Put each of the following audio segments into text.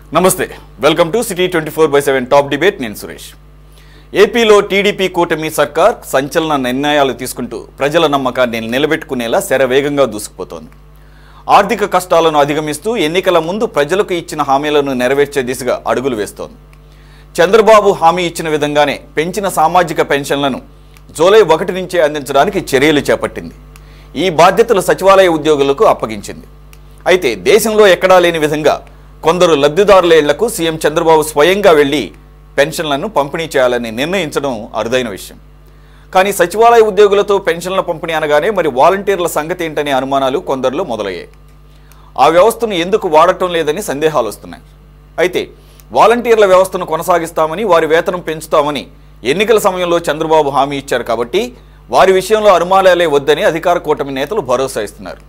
నమస్తే welcome to city twenty four by seven top debate నేను సురేష్ ఏపీలో టీడీపీ కూటమి సర్కార్ సంచలన నిర్ణయాలు తీసుకుంటూ ప్రజల నమ్మకాన్ని నిలబెట్టుకునేలా శరవేగంగా దూసుకుపోతోంది ఆర్థిక కష్టాలను అధిగమిస్తూ ఎన్నికల ముందు ప్రజలకు ఇచ్చిన హామీలను నెరవేర్చే దిశగా అడుగులు వేస్తోంది చంద్రబాబు హామీ ఇచ్చిన విధంగానే పెంచిన సామాజిక పెన్షన్లను జూలై ఒకటి నుంచే అందించడానికి చర్యలు చేపట్టింది ఈ బాధ్యతలు సచివాలయ ఉద్యోగులకు అప్పగించింది అయితే దేశంలో ఎక్కడా లేని విధంగా కొందరు లబ్ధిదారుల ఇళ్లకు సీఎం చంద్రబాబు స్వయంగా వెళ్లి పెన్షన్లను పంపిణీ చేయాలని నిర్ణయించడం అరుదైన విషయం కానీ సచివాలయ ఉద్యోగులతో పెన్షన్ల పంపిణీ అనగానే మరి వాలంటీర్ల సంగతి ఏంటనే అనుమానాలు కొందరిలో మొదలయ్యాయి ఆ వ్యవస్థను ఎందుకు వాడటం లేదని సందేహాలు వస్తున్నాయి అయితే వాలంటీర్ల వ్యవస్థను కొనసాగిస్తామని వారి వేతనం పెంచుతామని ఎన్నికల సమయంలో చంద్రబాబు హామీ ఇచ్చారు కాబట్టి వారి విషయంలో అనుమానాలే వద్దని అధికార కూటమి నేతలు భరోసా ఇస్తున్నారు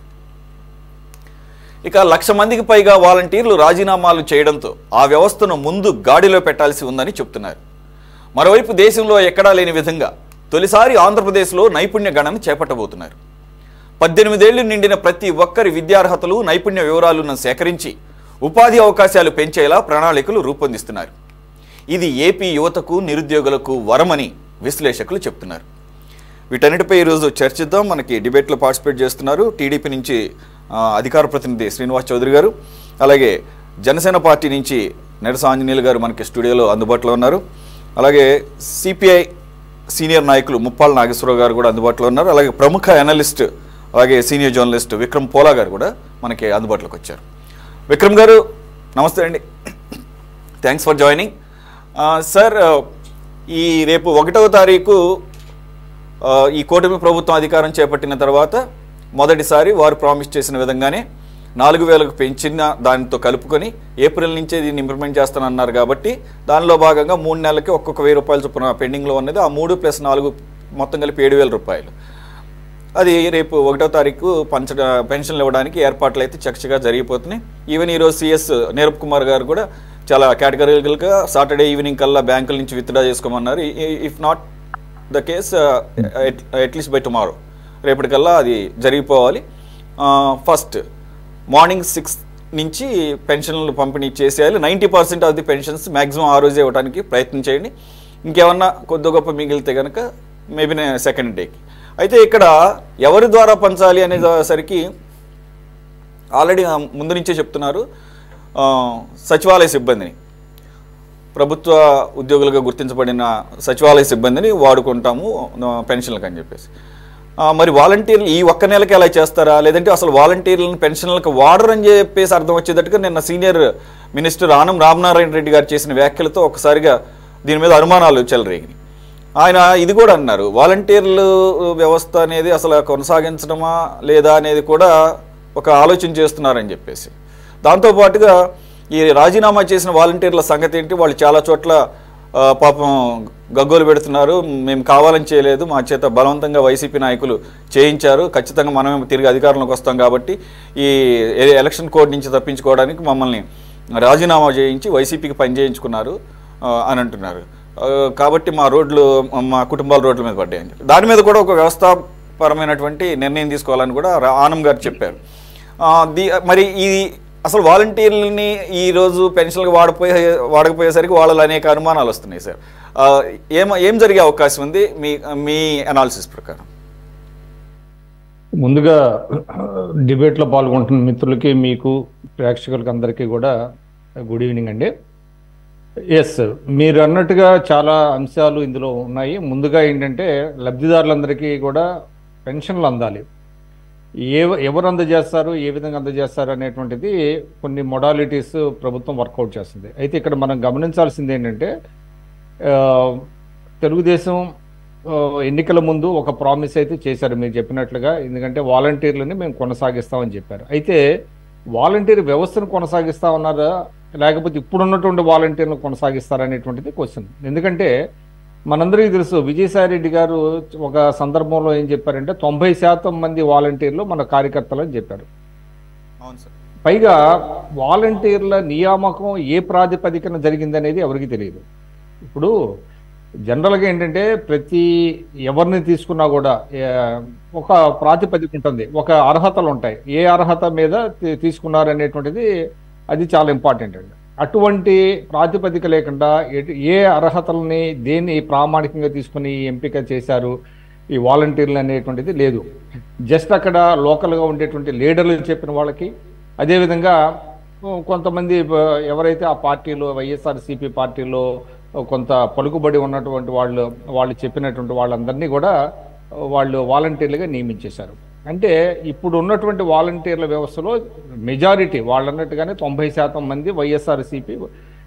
ఇక లక్ష మందికి పైగా వాలంటీర్లు రాజీనామాలు చేయడంతో ఆ వ్యవస్థను ముందు గాడిలో పెట్టాల్సి ఉందని చెప్తున్నారు మరోవైపు దేశంలో ఎక్కడా లేని విధంగా తొలిసారి ఆంధ్రప్రదేశ్లో నైపుణ్య గణన చేపట్టబోతున్నారు పద్దెనిమిదేళ్లు నిండిన ప్రతి ఒక్కరి విద్యార్హతలు నైపుణ్య వివరాలను సేకరించి ఉపాధి అవకాశాలు పెంచేలా ప్రణాళికలు రూపొందిస్తున్నారు ఇది ఏపీ యువతకు నిరుద్యోగులకు వరమని విశ్లేషకులు చెప్తున్నారు వీటన్నిటిపై ఈరోజు చర్చిద్దాం మనకి డిబేట్లో పార్టిసిపేట్ చేస్తున్నారు టీడీపీ నుంచి ఆ, అధికార ప్రతినిధి శ్రీనివాస్ చౌదరి గారు అలాగే జనసేన పార్టీ నుంచి నెరస ఆంజనేయులు గారు మనకి స్టూడియోలో అందుబాటులో ఉన్నారు అలాగే సిపిఐ సీనియర్ నాయకులు ముప్పాల నాగేశ్వరరావు గారు కూడా అందుబాటులో ఉన్నారు అలాగే ప్రముఖ అనలిస్ట్ అలాగే సీనియర్ జర్నలిస్ట్ విక్రమ్ పోలా గారు కూడా మనకి అందుబాటులోకి వచ్చారు విక్రమ్ గారు నమస్తే అండి థ్యాంక్స్ ఫర్ జాయినింగ్ సార్ ఈ రేపు ఒకటవ తారీఖు ఆ, ఈ కూటమి ప్రభుత్వం అధికారం చేపట్టిన తర్వాత మొదటిసారి వారు ప్రామిస్ చేసిన విధంగానే నాలుగు వేలకు పెంచిన దానితో కలుపుకొని ఏప్రిల్ నుంచే దీన్ని ఇంప్లిమెంట్ చేస్తానన్నారు కాబట్టి దానిలో భాగంగా మూడు నెలలకి ఒక్కొక్క వెయ్యి రూపాయల చొప్పున పెండింగ్లో ఉన్నది ఆ మూడు ప్లస్ నాలుగు మొత్తం కలిపి ఏడు వేల రూపాయలు అది రేపు ఒకటో తారీఖు పంచ పెన్షన్లు ఇవ్వడానికి ఏర్పాట్లు అయితే చక్కగా జరిగిపోతున్నాయి ఈవెన్ ఈరోజు సిఎస్ నీరబ్ కుమార్ గారు కూడా చాలా కేటగిరికల్గా సాటర్డే ఈవినింగ్ కల్లా బ్యాంకుల నుంచి విత్డ్రా చేసుకోమన్నారు if not the case at least by tomorrow రేపటికల్లా అది జరిగిపోవాలి ఫస్ట్ మార్నింగ్ సిక్స్ నుంచి పెన్షన్లు పంపిణీ చేసేయాలి ninety percent of the pensions maximum ఆ రోజే ఇవ్వడానికి ప్రయత్నం చేయండి ఇంకేమన్నా కొద్ది గొప్ప మిగిలితే కనుక మేబీ సెకండ్ డేకి అయితే ఇక్కడ ఎవరి ద్వారా పంచాలి అనేసరికి ఆల్రెడీ ముందు నుంచే చెప్తున్నారు ఆ, సచివాలయ సిబ్బందిని ప్రభుత్వ ఉద్యోగులుగా గుర్తించబడిన సచివాలయ సిబ్బందిని వాడుకుంటాము ఆ, పెన్షన్లకు అని చెప్పేసి ఆ, మరి వాలంటీర్లు ఈ ఒక్క నెలకి అలా చేస్తారా లేదంటే అసలు వాలంటీర్లను పెన్షన్లకు వాడరని చెప్పేసి అర్థం వచ్చేటట్టుగా నిన్న సీనియర్ మినిస్టర్ ఆనం రామనారాయణ రెడ్డి గారు చేసిన వ్యాఖ్యలతో ఒకసారిగా దీని మీద అనుమానాలు చెలరేగినాయి ఆయన ఇది కూడా అన్నారు వాలంటీర్లు వ్యవస్థ అనేది అసలు కొనసాగించడమా లేదా అనేది కూడా ఒక ఆలోచన చేస్తున్నారని చెప్పేసి దాంతోపాటుగా ఈ రాజీనామా చేసిన వాలంటీర్ల సంగతి ఏంటి వాళ్ళు చాలా చోట్ల ఆ, పాపం గగ్గోలు పెడుతున్నారు మేము కావాలని చేయలేదు మా చేత బలవంతంగా వైసీపీ నాయకులు చేయించారు ఖచ్చితంగా మనమే తిరిగి అధికారంలోకి వస్తాం కాబట్టి ఈ ఎ- ఎలక్షన్ కోడ్ నుంచి తప్పించుకోవడానికి మమ్మల్ని రాజీనామా చేయించి వైసీపీకి పని చేయించుకున్నారు ఆ, అని అంటున్నారు ఆ, కాబట్టి మా రోడ్లు మా కుటుంబాల రోడ్ల మీద పడ్డాయి అని చెప్పి దాని మీద కూడా ఒక వ్యవస్థాపరమైనటువంటి నిర్ణయం తీసుకోవాలని కూడా రా- ఆనం గారు చెప్పారు ఆ, ది మరి ఈ అసలు వాలంటీర్లని ఈ రోజు పెన్షన్లకు వాడిపోయే వాడకపోయేసరికి వాళ్ళలో అనేక అనుమానాలు వస్తున్నాయి సార్ ఆ, ఏం ఏం జరిగే అవకాశం ఉంది మీ మీ అనాలిసిస్ ప్రకారం ముందుగా డిబేట్లో పాల్గొంటున్న మిత్రులకి మీకు ప్రేక్షకులకి అందరికీ కూడా గుడ్ ఈవినింగ్ అండి ఎస్ మీరు అన్నట్టుగా చాలా అంశాలు ఇందులో ఉన్నాయి ముందుగా ఏంటంటే లబ్ధిదారులందరికీ కూడా పెన్షన్లు అందాలి ఏ ఎవరు అందజేస్తారు ఏ విధంగా అందజేస్తారు అనేటువంటిది కొన్ని మొడాలిటీస్ ప్రభుత్వం వర్కౌట్ చేస్తుంది అయితే ఇక్కడ మనం గమనించాల్సింది ఏంటంటే ఆ, తెలుగుదేశం ఆ, ఎన్నికల ముందు ఒక ప్రామిస్ అయితే చేశారు మీరు చెప్పినట్లుగా ఎందుకంటే వాలంటీర్లని మేము కొనసాగిస్తామని చెప్పారు అయితే వాలంటీర్ వ్యవస్థను కొనసాగిస్తా ఉన్నారా లేకపోతే ఇప్పుడున్నటువంటి వాలంటీర్లను కొనసాగిస్తారనేటువంటిది క్వశ్చన్ ఎందుకంటే మనందరికీ తెలుసు విజయసాయి రెడ్డి గారు ఒక సందర్భంలో ఏం చెప్పారంటే తొంభై శాతం మంది వాలంటీర్లు మన కార్యకర్తలు అని చెప్పారు అవును సార్ పైగా వాలంటీర్ల నియామకం ఏ ప్రాతిపదికన జరిగిందనేది ఎవరికి తెలియదు ఇప్పుడు జనరల్గా ఏంటంటే ప్రతి ఎవరిని తీసుకున్నా కూడా ఏ, ఒక ప్రాతిపదిక ఉంటుంది ఒక అర్హతలు ఉంటాయి ఏ అర్హత మీద తీ- తీసుకున్నారు అనేటువంటిది అది చాలా ఇంపార్టెంట్ అండి అటువంటి ప్రాతిపదిక లేకుండా ఎటు- ఏ అర్హతల్ని దేన్ని ప్రామాణికంగా తీసుకుని ఈ ఎంపిక చేశారు ఈ వాలంటీర్లు అనేటువంటిది లేదు జస్ట్ అక్కడ లోకల్గా ఉండేటువంటి లీడర్లు చెప్పిన వాళ్ళకి అదేవిధంగా ఉ, కొంతమంది బ- ఎవరైతే ఆ పార్టీలో వైఎస్ఆర్సీపీ పార్టీలో కొంత పలుకుబడి ఉన్నటువంటి వాళ్ళు వాళ్ళు చెప్పినటువంటి వాళ్ళందరినీ కూడా వాళ్ళు వాలంటీర్లుగా నియమించేశారు అంటే ఇప్పుడు ఉన్నటువంటి వాలంటీర్ల వ్యవస్థలో మెజారిటీ వాళ్ళు అన్నట్టుగానే తొంభై శాతం మంది వైఎస్ఆర్సీపీ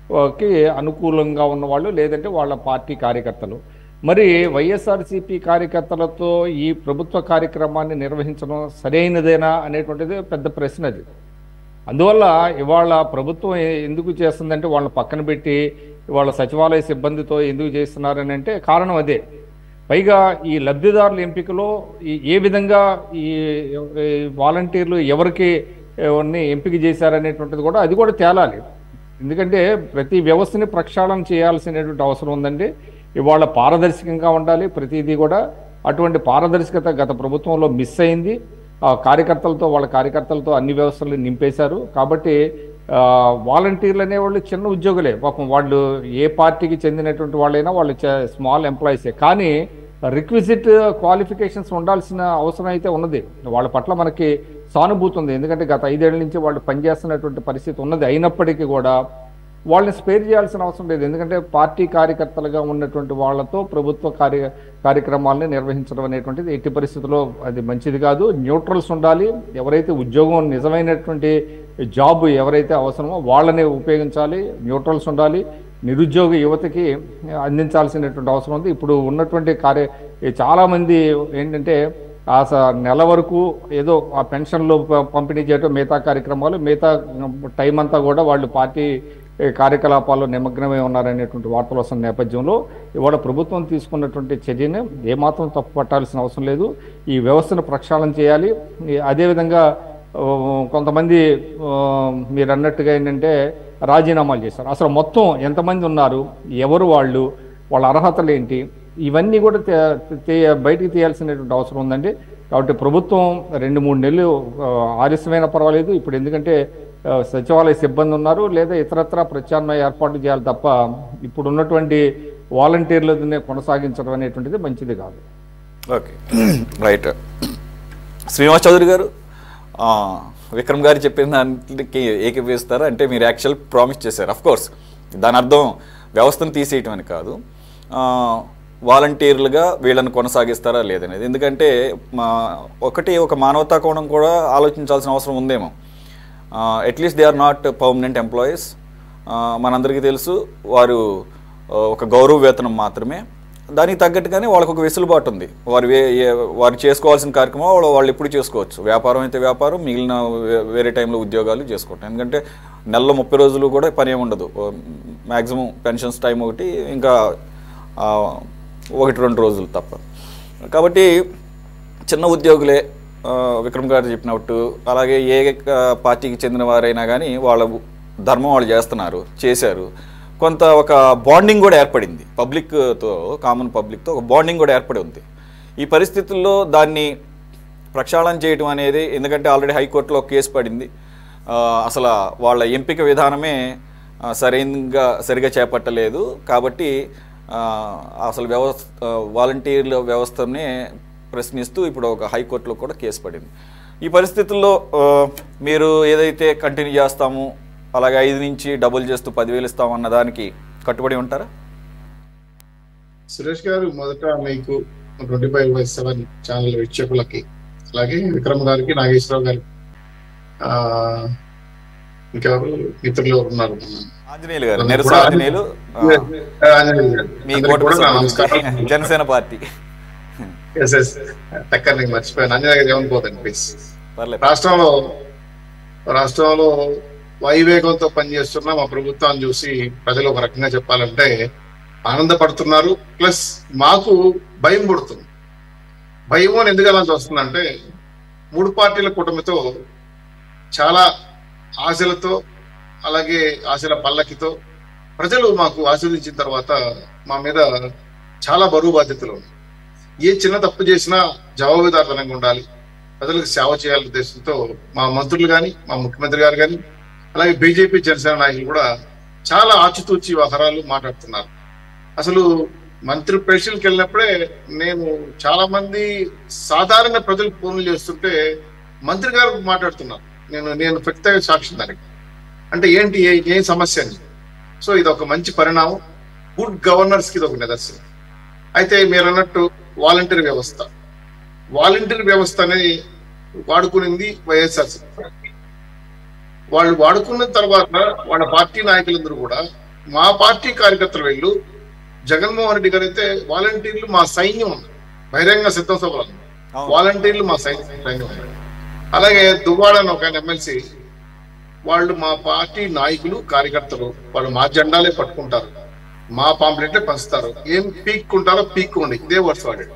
కి అనుకూలంగా ఉన్నవాళ్ళు లేదంటే వాళ్ళ పార్టీ కార్యకర్తలు మరి వైఎస్ఆర్సీపీ కార్యకర్తలతో ఈ ప్రభుత్వ కార్యక్రమాన్ని నిర్వహించడం సరైనదేనా అనేటువంటిది పెద్ద ప్రశ్న అది అందువల్ల ఇవాళ ప్రభుత్వం ఏ- ఎందుకు చేస్తుందంటే వాళ్ళని పక్కన పెట్టి ఇవాళ సచివాలయ సిబ్బందితో ఎందుకు చేస్తున్నారని అంటే కారణం అదే పైగా ఈ లబ్ధిదారుల ఎంపికలో ఈ- ఏ విధంగా ఈ ఈ వాలంటీర్లు ఎవరికి ఎవరిని ఎంపిక చేశారనేటువంటిది కూడా అది కూడా తేలాలి ఎందుకంటే ప్రతి వ్యవస్థని ప్రక్షాళన చేయాల్సినటువంటి అవసరం ఉందండి ఇవాళ పారదర్శకంగా ఉండాలి ప్రతిదీ కూడా అటువంటి పారదర్శకత గత ప్రభుత్వంలో మిస్ అయింది ఆ కార్యకర్తలతో వాళ్ళ కార్యకర్తలతో అన్ని వ్యవస్థలు నింపేశారు కాబట్టి ఆ, వాలంటీర్లు అనేవాళ్ళు చిన్న ఉద్యోగులే పాపం వాళ్ళు ఏ పార్టీకి చెందినటువంటి వాళ్ళైనా వాళ్ళు స్మాల్ ఎంప్లాయీసే కానీ రిక్విజిట్ క్వాలిఫికేషన్స్ ఉండాల్సిన అవసరం అయితే ఉన్నది వాళ్ళ పట్ల మనకి సానుభూతి ఉంది ఎందుకంటే గత ఐదేళ్ల నుంచి వాళ్ళు పనిచేస్తున్నటువంటి పరిస్థితి ఉన్నది అయినప్పటికీ కూడా వాళ్ళని స్పేర్ చేయాల్సిన అవసరం లేదు ఎందుకంటే పార్టీ కార్యకర్తలుగా ఉన్నటువంటి వాళ్ళతో ప్రభుత్వ కార్య కార్యక్రమాలని నిర్వహించడం అనేటువంటిది ఎట్టి పరిస్థితుల్లో అది మంచిది కాదు న్యూట్రల్స్ ఉండాలి ఎవరైతే ఉద్యోగం నిజమైనటువంటి జాబ్ ఎవరైతే అవసరమో వాళ్ళని ఉపయోగించాలి న్యూట్రల్స్ ఉండాలి నిరుద్యోగ యువతకి అందించాల్సినటువంటి అవసరం ఉంది ఇప్పుడు ఉన్నటువంటి కార్య చాలామంది ఏంటంటే ఆ స- నెల వరకు ఏదో ఆ పెన్షన్లు ప- పంపిణీ చేయడం మిగతా కార్యక్రమాలు మిగతా టైం అంతా కూడా వాళ్ళు పార్టీ ఏ, కార్యకలాపాల్లో నిమగ్నమై ఉన్నారనేటువంటి వార్తలు వస్తున్న నేపథ్యంలో ఇవాళ ప్రభుత్వం తీసుకున్నటువంటి చర్యని ఏమాత్రం తప్పు పట్టాల్సిన అవసరం లేదు ఈ వ్యవస్థను ప్రక్షాళన చేయాలి ఈ- అదేవిధంగా ఆ, కొంతమంది ఆ, మీరు అన్నట్టుగా ఏంటంటే రాజీనామాలు చేశారు అసలు మొత్తం ఎంతమంది ఉన్నారు ఎవరు వాళ్ళు వాళ్ళ అర్హతలు ఏంటి ఇవన్నీ కూడా తే- తే- బయటికి తీయాల్సినటువంటి అవసరం ఉందండి కాబట్టి ప్రభుత్వం రెండు మూడు నెలలు ఆ, ఆలస్యమైనా పర్వాలేదు ఇప్పుడు ఎందుకంటే ఆ, సచివాలయ సిబ్బంది ఉన్నారు లేదా ఇతరత్ర ప్రత్యామ్నాయ ఏర్పాట్లు చేయాలి తప్ప ఇప్పుడు ఉన్నటువంటి వాలంటీర్లని కొనసాగించడం అనేటువంటిది మంచిది కాదు ఓకే రైట్ శ్రీనివాస్ చౌదరి గారు ఆ, విక్రమ్ గారు చెప్పిన దానికి ఏకీపిస్తారు అంటే మీరు యాక్చువల్ ప్రామిస్ చేశారు అఫ్ కోర్స్ దాని అర్థం వ్యవస్థను తీసేయటం అని కాదు ఆ, వాలంటీర్లుగా వీళ్ళని కొనసాగిస్తారా లేదనేది ఎందుకంటే మా ఒకటి ఒక మానవతా కోణం కూడా ఆలోచించాల్సిన అవసరం ఉందేమో at least they are not permanent employees మనందరికీ తెలుసు వారు ఆ, ఒక గౌరవ వేతనం మాత్రమే దానికి తగ్గట్టుగానే వాళ్ళకు ఒక వెసులుబాటు ఉంది వారు వే ఏ- వారు చేసుకోవాల్సిన కార్యక్రమం వాళ్ళు వాళ్ళు ఎప్పుడు చేసుకోవచ్చు వ్యాపారం అయితే వ్యాపారం మిగిలిన వే- వేరే టైంలో ఉద్యోగాలు చేసుకోవటం ఎందుకంటే నెలలో ముప్పై రోజులు కూడా పని ఏమి ఉండదు మ్యాక్సిమం పెన్షన్స్ టైం ఒకటి ఇంకా ఆ, ఒకటి రెండు రోజులు తప్ప కాబట్టి చిన్న ఉద్యోగులే ఆ, విక్రమ్ గారు చెప్పినట్టు అలాగే ఏ ఆ, పార్టీకి చెందిన వారైనా కానీ వాళ్ళ ధర్మం వాళ్ళు చేస్తున్నారు చేశారు కొంత ఒక బాండింగ్ కూడా ఏర్పడింది పబ్లిక్తో కామన్ పబ్లిక్తో ఒక బాండింగ్ కూడా ఏర్పడి ఉంది ఈ పరిస్థితుల్లో దాన్ని ప్రక్షాళన చేయడం అనేది ఎందుకంటే ఆల్రెడీ హైకోర్టులో కేసు పడింది ఆ, అసలు వాళ్ళ ఎంపిక విధానమే ఆ, సరైనగా సరిగా చేపట్టలేదు కాబట్టి ఆ, అసలు వ్యవస్థ ఆ, వాలంటీర్ల వ్యవస్థనే ప్రశ్నిస్తూ ఇప్పుడు ఒక హైకోర్టులో కూడా కేసు పడింది ఈ పరిస్థితుల్లో ఆ, మీరు ఏదైతే కంటిన్యూ చేస్తాము అలాగే ఐదు నుంచి డబుల్ చేస్తూ పదివేలు ఇస్తాము అన్న దానికి కట్టుబడి ఉంటారా సురేష్ గారు మొదట మీకు twenty five by seven channel వీక్షకులకి అలాగే విక్రమ్ గారికి నాగేశ్వరరావు గారికి ఆ ఇంకెవరు మిత్రులు ఎవరు ఉన్నారు ఆంజనేయులు గారు అందరూ నిరసన కూడా- ఆంజనేయులు ఆ, ఆంజనేయులు గారు. మీ అందరికీ కోట కూడా నా నమస్కారం జనసేన పార్టీ ఎస్ ఎస్ టక్కర్ నీకు మర్చిపోయాను ఆంజనేయ గారు ఏమనుకోదండి ప్లీజ్ పర్లేదు రాష్ట్రంలో రాష్ట్రంలో వైవేగంతో పనిచేస్తున్న మా ప్రభుత్వాన్ని చూసి ప్రజలు ఒక రకంగా చెప్పాలంటే ఆనందపడుతున్నారు ప్లస్ మాకు భయం పుడుతుంది భయం అని ఎందుకు అలా వస్తుందంటే మూడు పార్టీల కూటమితో చాలా ఆశలతో అలాగే ఆశల పల్లకితో ప్రజలు మాకు ఆశీర్వదించిన తర్వాత మా మీద చాలా బరువు బాధ్యతలు ఉన్నాయి ఏ చిన్న తప్పు చేసినా జవాబుదారుతనంగా ఉండాలి ప్రజలకు సేవ చేయాలనే ఉద్దేశంతో మా మంత్రులు కానీ మా ముఖ్యమంత్రి గారు కానీ అలాగే బీజేపీ జనసేన నాయకులు కూడా చాలా ఆచితూచి వ్యవహారాలు మాట్లాడుతున్నారు అసలు మంత్రి ప్రెషర్కి వెళ్ళినప్పుడే నేను చాలా మంది సాధారణ ప్రజలు ఫోన్లు చేస్తుంటే మంత్రి గారు మాట్లాడుతున్నారు నేను నేను వ్యక్తిగత సాక్షి దానికి అంటే ఏంటి ఏ- ఏం సమస్య అని సో ఇది ఒక మంచి పరిణామం గుడ్ గవర్నర్స్ కి ఇది ఒక నిదర్శనం అయితే మీరు అన్నట్టు వాలంటీర్ వ్యవస్థ వాలంటీర్ వ్యవస్థ అనేది వాడుకునింది వైఎస్ఆర్సీ వాళ్ళు వాడుకున్న తర్వాత వాళ్ళ పార్టీ నాయకులందరూ కూడా మా పార్టీ కార్యకర్తలు వెళ్ళు జగన్మోహన్ రెడ్డి గారు అయితే వాలంటీర్లు మా సైన్యం ఉంది బహిరంగ సిద్ధం సభలు అన్నారు. అవును. వాలంటీర్లు మా సైన్యం సైన్యం ఉన్నారు. అలాగే దువ్వాడ అని ఒక ఎమ్మెల్సీ వాళ్ళు మా పార్టీ నాయకులు కార్యకర్తలు వాళ్ళు మా జెండాలే పట్టుకుంటారు మా పాంప్లెట్లే పంచుతారు ఏం పీక్కుంటారో పీక్కోండి ఇదే వర్డ్స్ వాడాడు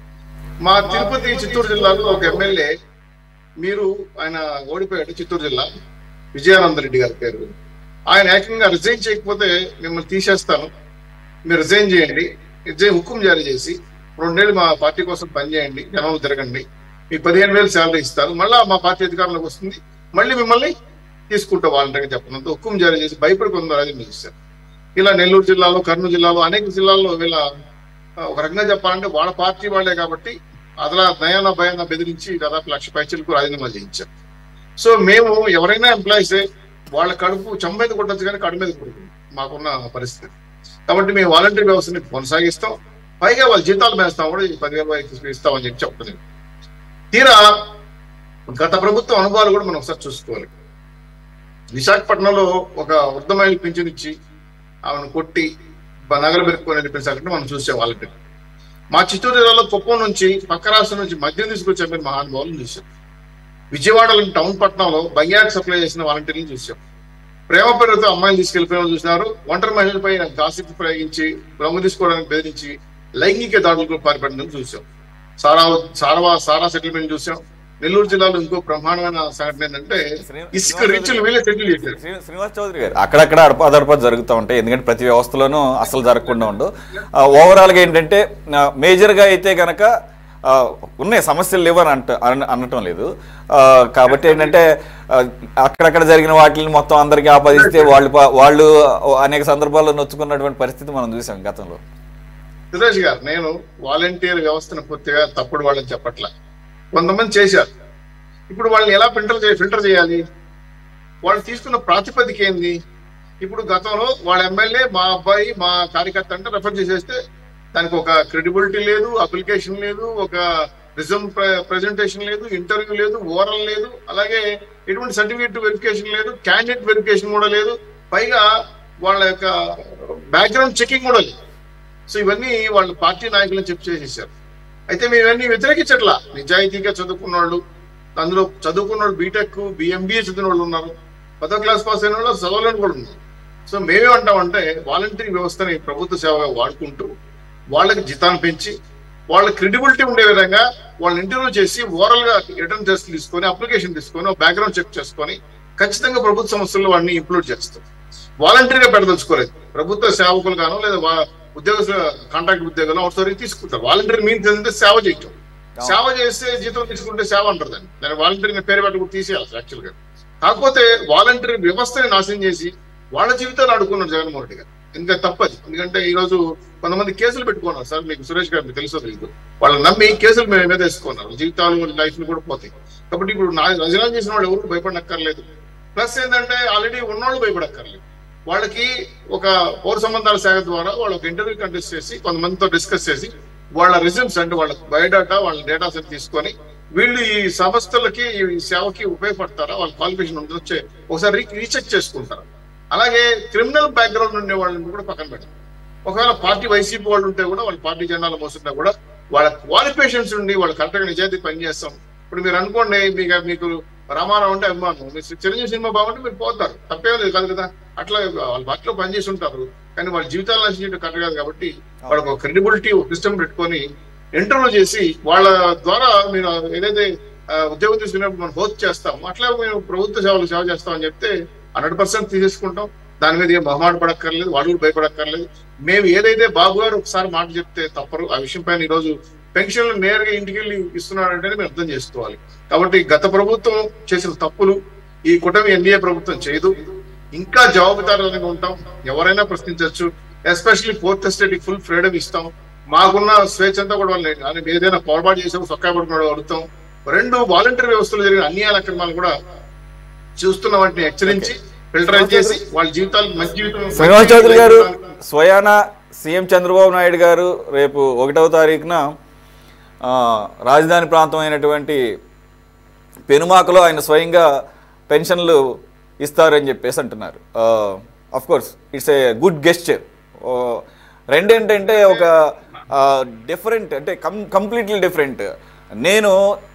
మా తిరుపతి చిత్తూరు జిల్లాలో ఒక ఎమ్మెల్యే మీరు ఆయన ఓడిపోయాడు చిత్తూరు జిల్లా విజయానంద రెడ్డి గారి పేరు ఆయన ఏకంగా రిజైన్ చేయకపోతే మిమ్మల్ని తీసేస్తాను మీరు రిజైన్ చేయండి రిజైన్ హుకుం జారీ చేసి రెండేళ్ళు మా పార్టీ కోసం పనిచేయండి జనంలో తిరగండి మీకు పదిహేను వేలు శాలరీ ఇస్తారు మళ్ళా మా పార్టీ అధికారంలోకి వస్తుంది మళ్ళీ మిమ్మల్ని తీసుకుంటా వాలంటీర్గా చెప్పడంతో హుకుం జారీ చేసి భయపడి కొందరు రాజీనామా చేశారు ఇలా నెల్లూరు జిల్లాలో కర్నూలు జిల్లాలో అనేక జిల్లాల్లో వీళ్ళ ఆ, ఒక రకంగా చెప్పాలంటే వాళ్ళ పార్టీ వాళ్ళే కాబట్టి అదలా నయాన భయాన బెదిరించి దాదాపు లక్ష పైచలకు రాజీనామా చేయించారు సో మేము ఎవరైనా ఎంప్లాయీసే వాళ్ళ కడుపు చంప మీద కొట్టచ్చు కానీ కడుపు మీద కొడుతుంది మాకున్న పరిస్థితి కాబట్టి మేము వాలంటీర్ వ్యవస్థని కొనసాగిస్తాం పైగా వాళ్ళ జీతాలు వేస్తాం కూడా ఈ పదివేల రూపాయలు ఇస్తామని చెప్పి చెప్తున్నాం తీరా గత ప్రభుత్వం అనుభవాలు కూడా మనం ఒకసారి చూసుకోవాలి విశాఖపట్నంలో ఒక వృద్ధ మహిళ పింఛన్ ఇచ్చి ఆమెను కొట్టి బ- నగలు పెరుక్కొని వెళ్ళిపోయిన సంఘటన మనం చూసాం వాళ్ళకి మా చిత్తూరు జిల్లాలో కుప్పం నుంచి పక్క రాష్ట్రం నుంచి మద్యం తీసుకొచ్చే మీరు మహానుభావులను చూసాం విజయవాడలో టౌన్ పట్టణంలో బంగారు సప్లై చేసిన వాలంటీర్లను చూసాం ప్రేమ పేరుతో అమ్మాయిలు తీసుకెళ్లిపోయిన వాళ్ళు చూసినారు ఒంటరి మహిళలపై గాసిప్ ప్రయోగించి రొమ్ము తీసుకోవడానికి బెదిరించి లైంగిక దాడులకు పాల్పడడం చూసాం సారా సారవా సారా సెటిల్మెంట్ చూసాం నెల్లూరు జిల్లాలో ఇంకో బ్రహ్మాండమైన సంఘటన ఏంటంటే శ్రీ- ఇసుక రీచ్లు వీళ్ళే సెటిల్ చేశారు శ్రీ- శ్రీనివాస్ చౌదరి గారు అక్కడక్కడ అడప అదడప జరుగుతూ ఉంటాయి ఎందుకంటే ప్రతి వ్యవస్థలోనూ అసలు జరగకుండా ఉండు ఓవరాల్గా ఏంటంటే ఆ, మేజర్గా అయితే కనుక ఆ, ఉన్నాయి సమస్యలు లేవని అంట అన- అనటం లేదు ఆ, కాబట్టి ఏంటంటే ఆ, అక్కడక్కడ జరిగిన వాటిని మొత్తం అందరికీ ఆపాదిస్తే వాళ్ళు ప- వాళ్ళు అనేక సందర్భాల్లో నొచ్చుకున్నటువంటి పరిస్థితి మనం చూసాం గతంలో సురేష్ గారు నేను వాలంటీర్ వ్యవస్థను పూర్తిగా తప్పుడు వాళ్ళని చెప్పట్ల కొంతమంది చేశారు ఇప్పుడు వాళ్ళని ఎలా ఫిల్టర్ చేయ ఫిల్టర్ చేయాలి వాళ్ళు తీసుకున్న ప్రాతిపదిక ఏంది ఇప్పుడు గతంలో వాళ్ళ ఎమ్మెల్యే మా అబ్బాయి మా కార్యకర్త అంటే రెఫర్ చేసేస్తే దానికి ఒక క్రెడిబిలిటీ లేదు అప్లికేషన్ లేదు ఒక రిజమ్ ప్రెజెంటేషన్ లేదు ఇంటర్వ్యూ లేదు ఓరల్ లేదు అలాగే ఎటువంటి సర్టిఫికేట్ వెరిఫికేషన్ లేదు క్యాండిడేట్ వెరిఫికేషన్ కూడా లేదు పైగా వాళ్ళ యొక్క బ్యాక్గ్రౌండ్ చెకింగ్ కూడా లేదు సో ఇవన్నీ వాళ్ళ పార్టీ నాయకులను చెప్పి చేసేసారు అయితే మేము ఇవన్నీ వ్యతిరేకించట్లా నిజాయితీగా చదువుకున్న వాళ్ళు అందులో చదువుకున్న వాళ్ళు బీటెక్ బిఎంబీఏ చదివిన వాళ్ళు ఉన్నారు పదో క్లాస్ పాస్ అయిన వాళ్ళు చదవలేని కూడా ఉన్నారు సో మేమేమంటామంటే వాలంటీర్ వ్యవస్థని ప్రభుత్వ సేవగా వాడుకుంటూ వాళ్ళకి జీతాన్ని పెంచి వాళ్ళ క్రెడిబిలిటీ ఉండే విధంగా వాళ్ళని ఇంటర్వ్యూ చేసి ఓవరాల్ గా రిటర్న్ టెస్ట్ తీసుకొని అప్లికేషన్ తీసుకొని బ్యాక్గ్రౌండ్ చెక్ చేసుకొని ఖచ్చితంగా ప్రభుత్వ సంస్థల్లో వాడిని ఇంప్లూడ్ చేస్తాం వాలంటీర్ గా పెట్టదలుచుకోలేదు ప్రభుత్వ సేవకులు గాను లేదా వా- ఉద్యోగస్తుల కాంట్రాక్ట్ ఉద్యోగాలు అవుట్సోర్సింగ్ తీసుకుంటారు వాలంటీర్ మీన్స్ ఏంటంటే సేవ చేయటం సేవ చేస్తే జీతం తీసుకుంటే సేవ అంటారు దాన్ని దాని వాలంటీర్ పేరు పెట్టి కూడా తీసేయాలి యాక్చువల్ గా కాకపోతే వాలంటీర్ వ్యవస్థని నాశనం చేసి వాళ్ళ జీవితాలు ఆడుకున్నారు జగన్మోహన్ రెడ్డి గారు ఇంకా తప్పది ఎందుకంటే ఈ రోజు కొంతమంది కేసులు పెట్టుకున్నారు సార్ మీకు సురేష్ గారు మీకు తెలుసో తెలియదు వాళ్ళని నమ్మి కేసులు మేము మీద వేసుకున్నారు జీవితాలు లైఫ్ కూడా పోతాయి కాబట్టి ఇప్పుడు నా రజనాలు చేసిన వాళ్ళు ఎవరు భయపడక్కర్లేదు ప్లస్ ఏంటంటే ఆల్రెడీ ఉన్నోళ్ళు భయపడక్కర్లేదు వాళ్ళకి ఒక పౌర సంబంధాల శాఖ ద్వారా వాళ్ళు ఒక ఇంటర్వ్యూ కండక్ట్ చేసి కొంతమందితో డిస్కస్ చేసి వాళ్ళ రిజల్ట్స్ అంటే వాళ్ళ బయోడాటా వాళ్ళ డేటా సెట్ తీసుకొని వీళ్ళు ఈ సంస్థలకి ఈ సేవకి ఉపయోగపడతారా వాళ్ళ క్వాలిఫికేషన్ ఉంటుందో చే- ఒకసారి రీ- రీచెక్ చేసుకుంటారు అలాగే క్రిమినల్ బ్యాక్గ్రౌండ్ ఉండే వాళ్ళని కూడా పక్కన పెట్టారు ఒకవేళ పార్టీ వైసీపీ వాళ్ళు ఉంటే కూడా వాళ్ళ పార్టీ జెండాలు మోసుంటే కూడా వాళ్ళ క్వాలిఫికేషన్స్ ఉండి వాళ్ళు కరెక్ట్ గా నిజాయితీ పనిచేస్తాం ఇప్పుడు మీరు అనుకోండి మీకు మీకు రామారావు అంటే అభిమానం మీరు చిరంజీవి సినిమా బాగుంటే మీరు పోతారు తప్పేం లేదు కాదు కదా అట్లా వాళ్ళ పార్టీలో పనిచేసి ఉంటారు కానీ వాళ్ళ జీవితాలు నశించడం కరెక్ట్ కాదు కాబట్టి వాళ్ళకి ఒక క్రెడిబిలిటీ ఒక సిస్టమ్ పెట్టుకొని ఇంటర్వ్యూ చేసి వాళ్ళ ద్వారా మీరు ఏదైతే ఆ, ఉద్యోగం తీసుకున్నప్పుడు మనం హోస్ట్ చేస్తాం అట్లా మేము ప్రభుత్వ సేవలు సేవ చేస్తాం అని చెప్తే హండ్రెడ్ పర్సెంట్ తీసేసుకుంటాం దాని మీద ఏం బహుమాట పడక్కర్లేదు వాళ్ళు కూడా భయపడక్కర్లేదు మేము ఏదైతే బాబు గారు ఒకసారి మాట చెప్తే తప్పరు ఆ విషయం పైన ఈ రోజు పెన్షన్లు నేరుగా ఇంటికి వెళ్ళి ఇస్తున్నారంటేనే మేము అర్థం చేసుకోవాలి కాబట్టి గత ప్రభుత్వం చేసిన తప్పులు ఈ కూటమి ఎన్డీఏ ప్రభుత్వం చేయదు ఇంకా జవాబుదారులుగా ఉంటాం ఎవరైనా ప్రశ్నించవచ్చు especially fourth estate full freedom ఇస్తాం మాకున్న స్వేచ్ఛ అంతా కూడా వాళ్ళు అని ఏదైనా పొరపాటు చేసాము సొక్కా పడుకున్నాడు అడుగుతాం రెండు వాలంటీర్ వ్యవస్థలో జరిగిన అన్యాయ అక్రమాలు కూడా చూస్తున్న వాటిని హెచ్చరించి ఫిల్టర్ చేసి వాళ్ళ జీవితాలకు మంచి జీవితం శ్రీనివాస్ చౌదరి గారు స్వయాన సీఎం చంద్రబాబు నాయుడు గారు రేపు ఒకటవ తారీఖున ఆ, రాజధాని ప్రాంతం అయినటువంటి పెనుమాకలో ఆయన స్వయంగా పెన్షన్లు ఇస్తారని చెప్పేసి అంటున్నారు of course it's a good gesture రెండేంటంటే ఒక డిఫరెంట్ అంటే కం కంప్లీట్లీ డిఫరెంట్ నేను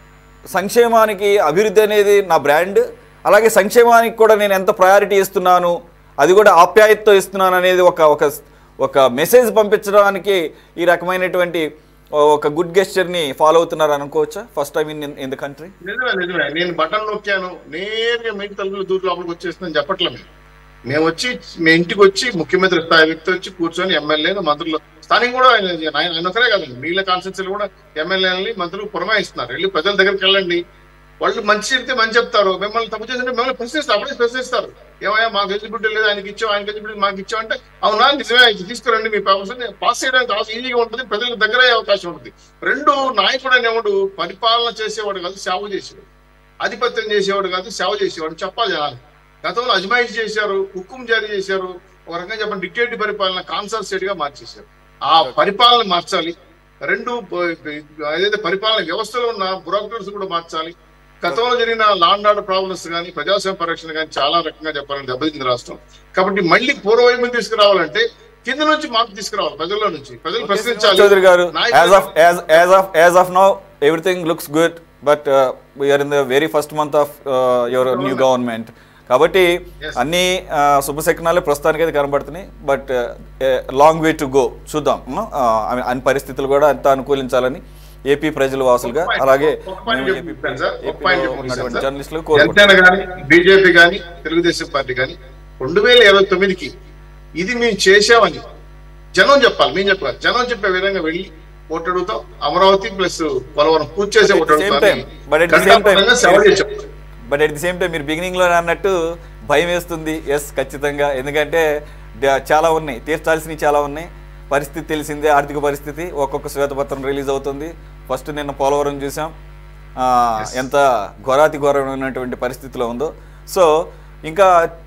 సంక్షేమానికి అభివృద్ధి అనేది నా బ్రాండ్ అలాగే సంక్షేమానికి కూడా నేను ఎంత ప్రయారిటీ ఇస్తున్నాను అది కూడా ఆప్యాయతతో ఇస్తున్నాను అనేది ఒక ఒక ఒక మెసేజ్ పంపించడానికి ఈ రకమైనటువంటి ఒక గుడ్ గెస్చర్ని ఫాలో అవుతున్నారు అనుకోవచ్చా first time in in the country నిజమే నిజమే నేను బటన్ నొక్కాను నేరుగా మీకు తలుపులు దూరు లోపలికి వచ్చేస్తుందని చెప్పట్లే మేము మేము వచ్చి మీ ఇంటికి వచ్చి ముఖ్యమంత్రి స్థాయి వ్యక్తి వచ్చి కూర్చొని ఎమ్మెల్యేలు మంత్రులు స్థానిక కూడా ఆయన ఆయన ఆయన ఒకరే కాదండి మీళ్ళ కాన్స్టిట్యూన్సీలు కూడా ఎమ్మెల్యేలని మంత్రులు పురమాయిస్తున్నారు వెళ్ళి ప్రజల దగ్గరికి వెళ్ళండి వాళ్ళు మంచి చెప్తే మంచి చెప్తారు మిమ్మల్ని తప్పు చేస్తుంటే మిమ్మల్ని ప్రశ్నిస్తారు అప్పుడే ప్రశ్నిస్తారు ఏమయ్యా మాకు ఎలిజిబిలిటీ లేదు ఆయనకి ఇచ్చాం ఆయనకి ఎలిజిబిలిటీ మాకు ఇచ్చాం అంటే అవునా నిజమే ఇది తీసుకురండి మీ పేపర్స్ పాస్ చేయడానికి అవసరం ఈజీగా ఉంటుంది ప్రజలకు దగ్గర అయ్యే అవకాశం ఉంటుంది రెండు నాయకుడు అనేవాడు పరిపాలన చేసేవాడు కాదు సేవ చేసేవాడు ఆధిపత్యం చేసేవాడు కాదు సేవ చేసేవాడు చెప్పాలి జనాలు గతంలో అజమాయిష్ చేశారు హుకుం జారీ చేశారు ఒక రకంగా చెప్పండి డిక్టేటివ్ పరిపాలన కాన్సర్ స్టేట్ గా మార్చేశారు ఆ పరిపాలన మార్చాలి రెండు బ- బ- ఏదైతే పరిపాలన వ్యవస్థలో ఉన్న బ్యూరోక్రట్స్ కూడా మార్చాలి గతంలో జరిగిన లాండ్ ఆర్డర్ ప్రాబ్లమ్స్ కానీ ప్రజాస్వామ్య పరిరక్షణ కానీ చాలా రకంగా చెప్పాలని దెబ్బతింది రాష్ట్రం కాబట్టి మళ్ళీ పూర్వవైపు తీసుకురావాలంటే కింద నుంచి మార్పు తీసుకురావాలి ప్రజల్లో నుంచి ప్రజలు ప్రశ్నించాలి చౌదరి గారు నాయకులు- as of as as of as of now everything looks good but we're in the very first month of your new government కాబట్టి Yes. అన్ని uh, శుభశకనాలే ప్రస్తుతానికి అయితే కనబడుతున్నాయి but long way to go చూద్దాం uh, I mean, అన్ని పరిస్థితులు కూడా అంత అనుకూలించాలని ఏపీ ప్రజల వాసులుగా ఒక point- అలాగే ఒక point మేము చెప్పి AP సార్, ఒక AP point లో చెప్పి ఉన్నటువంటి సార్. జర్నలిస్టులు కోరుకుంటున్నాం జనసేన కానీ బీజేపీ కానీ తెలుగుదేశం పార్టీ కానీ రెండు వేల ఇరవై తొమ్మిదికి ఇది మేము చేసామని జనం చెప్పాలి మేము చెప్పాలి జనం చెప్పే విధంగా వెళ్ళి ఓటు అడుగుతాం అమరావతి ప్లస్ పోలవరం పూర్తి చేసే But at ఓటు the same అడుగుతాం time- but at the same time- ఖండాపూర్వకంగా సేవ చేసాం but at the same time మీరు బిగినింగ్లో అన్నట్టు భయం వేస్తుంది ఎస్ ఖచ్చితంగా ఎందుకంటే ద- చాలా ఉన్నాయి తీర్చాల్సినవి చాలా ఉన్నాయి పరిస్థితి తెలిసిందే ఆర్థిక పరిస్థితి ఒక్కొక్క శ్వేతపత్రం రిలీజ్ అవుతుంది ఫస్ట్ నిన్న పోలవరం చూసాం ఆ, ఎంత ఘోరాతి ఘోరమైనటువంటి పరిస్థితిలో ఉందో సో ఇంకా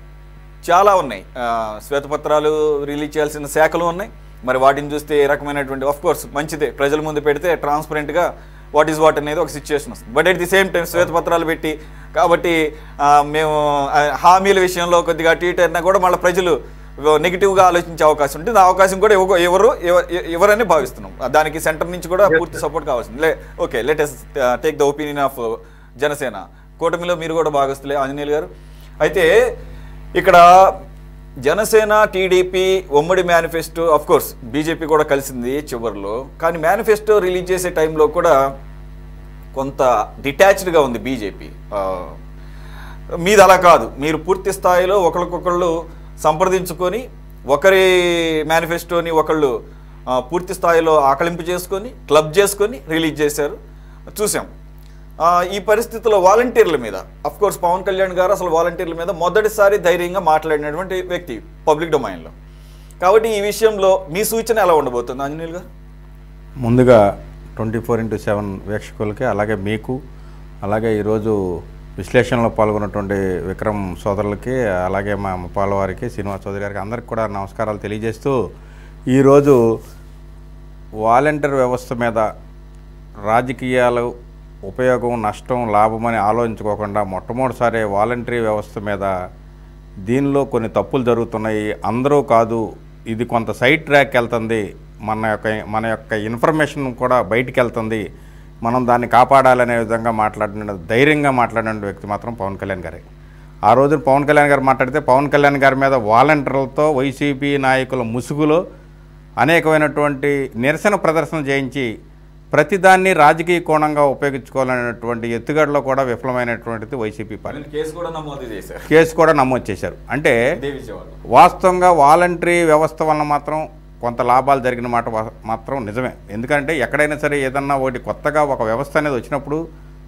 చాలా ఉన్నాయి ఆ, శ్వేతపత్రాలు రిలీజ్ చేయాల్సిన శాఖలు ఉన్నాయి మరి వాటిని చూస్తే ఏ రకమైనటువంటి ఆఫ్ కోర్స్ మంచిదే ప్రజల ముందు పెడితే ట్రాన్స్పరెంట్గా వాట్ ఈస్ వాట్ అనేది ఒక సిచ్యువేషన్ వస్తుంది but at the same time శ్వేతపత్రాలు పెట్టి కాబట్టి ఆ, మేము ఆ, హామీల విషయంలో కొద్దిగా అటు ఇటు అయినా కూడా మళ్ళీ ప్రజలు నెగిటివ్గా ఆలోచించే అవకాశం ఉంటుంది ఆ అవకాశం కూడా ఇవ్వ- ఎవరు ఎవ- ఎ- ఎవరని భావిస్తున్నాం దానికి సెంటర్ నుంచి కూడా పూర్తి సపోర్ట్ కావాల్సింది లే okay let's take the opinion of Janasena కూటమిలో మీరు కూడా భాగస్తులే ఆంజనేయులు గారు అయితే ఇక్కడ జనసేన టీడీపీ ఉమ్మడి మేనిఫెస్టో అఫ్ కోర్స్ బీజేపీ కూడా కలిసింది చివరిలో కానీ మేనిఫెస్టో రిలీజ్ చేసే టైంలో కూడా కొంత డిటాచ్డ్గా ఉంది బీజేపీ మీది అలా కాదు మీరు పూర్తి స్థాయిలో ఒకరికొకళ్ళు సంప్రదించుకొని ఒకరి మేనిఫెస్టోని ఒకళ్ళు ఆ, పూర్తి స్థాయిలో ఆకలింపు చేసుకొని క్లబ్ చేసుకొని రిలీజ్ చేశారు చూసాం ఆ, ఈ పరిస్థితుల్లో వాలంటీర్ల మీద అఫ్ కోర్స్ పవన్ కళ్యాణ్ గారు అసలు వాలంటీర్ల మీద మొదటిసారి ధైర్యంగా మాట్లాడినటువంటి వ్యక్తి పబ్లిక్ డొమైన్లో కాబట్టి ఈ విషయంలో మీ సూచన ఎలా ఉండబోతుంది ఆంజనేయులు గారు ముందుగా ట్వంటీ ఫోర్ ఇంటూ సెవెన్ వీక్షకులకి అలాగే మీకు అలాగే ఈరోజు విశ్లేషణలో పాల్గొన్నటువంటి విక్రమ్ సోదరులకి అలాగే మా పాలవారికి శ్రీనివాస్ చౌదరి గారికి అందరికి కూడా నమస్కారాలు తెలియజేస్తూ ఈరోజు వాలంటీర్ వ్యవస్థ మీద రాజకీయాలు ఉపయోగం నష్టం లాభం అని ఆలోచించుకోకుండా మొట్టమొదటిసారి వాలంటరీ వ్యవస్థ మీద దీనిలో కొన్ని తప్పులు జరుగుతున్నాయి అందరూ కాదు ఇది కొంత సైడ్ ట్రాక్ వెళ్తుంది మన యొక్క మన యొక్క ఇన్ఫర్మేషన్ కూడా బయటికి వెళ్తుంది మనం దాన్ని కాపాడాలనే విధంగా మాట్లాడిన ధైర్యంగా మాట్లాడిన వ్యక్తి మాత్రం పవన్ కళ్యాణ్ గారే ఆ రోజు పవన్ కళ్యాణ్ గారు మాట్లాడితే పవన్ కళ్యాణ్ గారి మీద వాలంటీర్లతో వైసీపీ నాయకుల ముసుగులో అనేకమైనటువంటి నిరసన ప్రదర్శన చేయించి ప్రతిదాన్ని రాజకీయ కోణంగా ఉపయోగించుకోవాలనేటువంటి ఎత్తుగడలో కూడా విఫలమైనటువంటిది వైసీపీ పార్టీ కేసు కూడా నమోదు చేశారు కేసు కూడా నమోదు చేశారు అంటే ఇదే విజయవాడ వాస్తవంగా వాలంటరీ వ్యవస్థ వలన మాత్రం కొంత లాభాలు జరిగిన మాట వా- మాత్రం నిజమే ఎందుకంటే ఎక్కడైనా సరే ఏదన్నా ఒకటి కొత్తగా ఒక వ్యవస్థ అనేది వచ్చినప్పుడు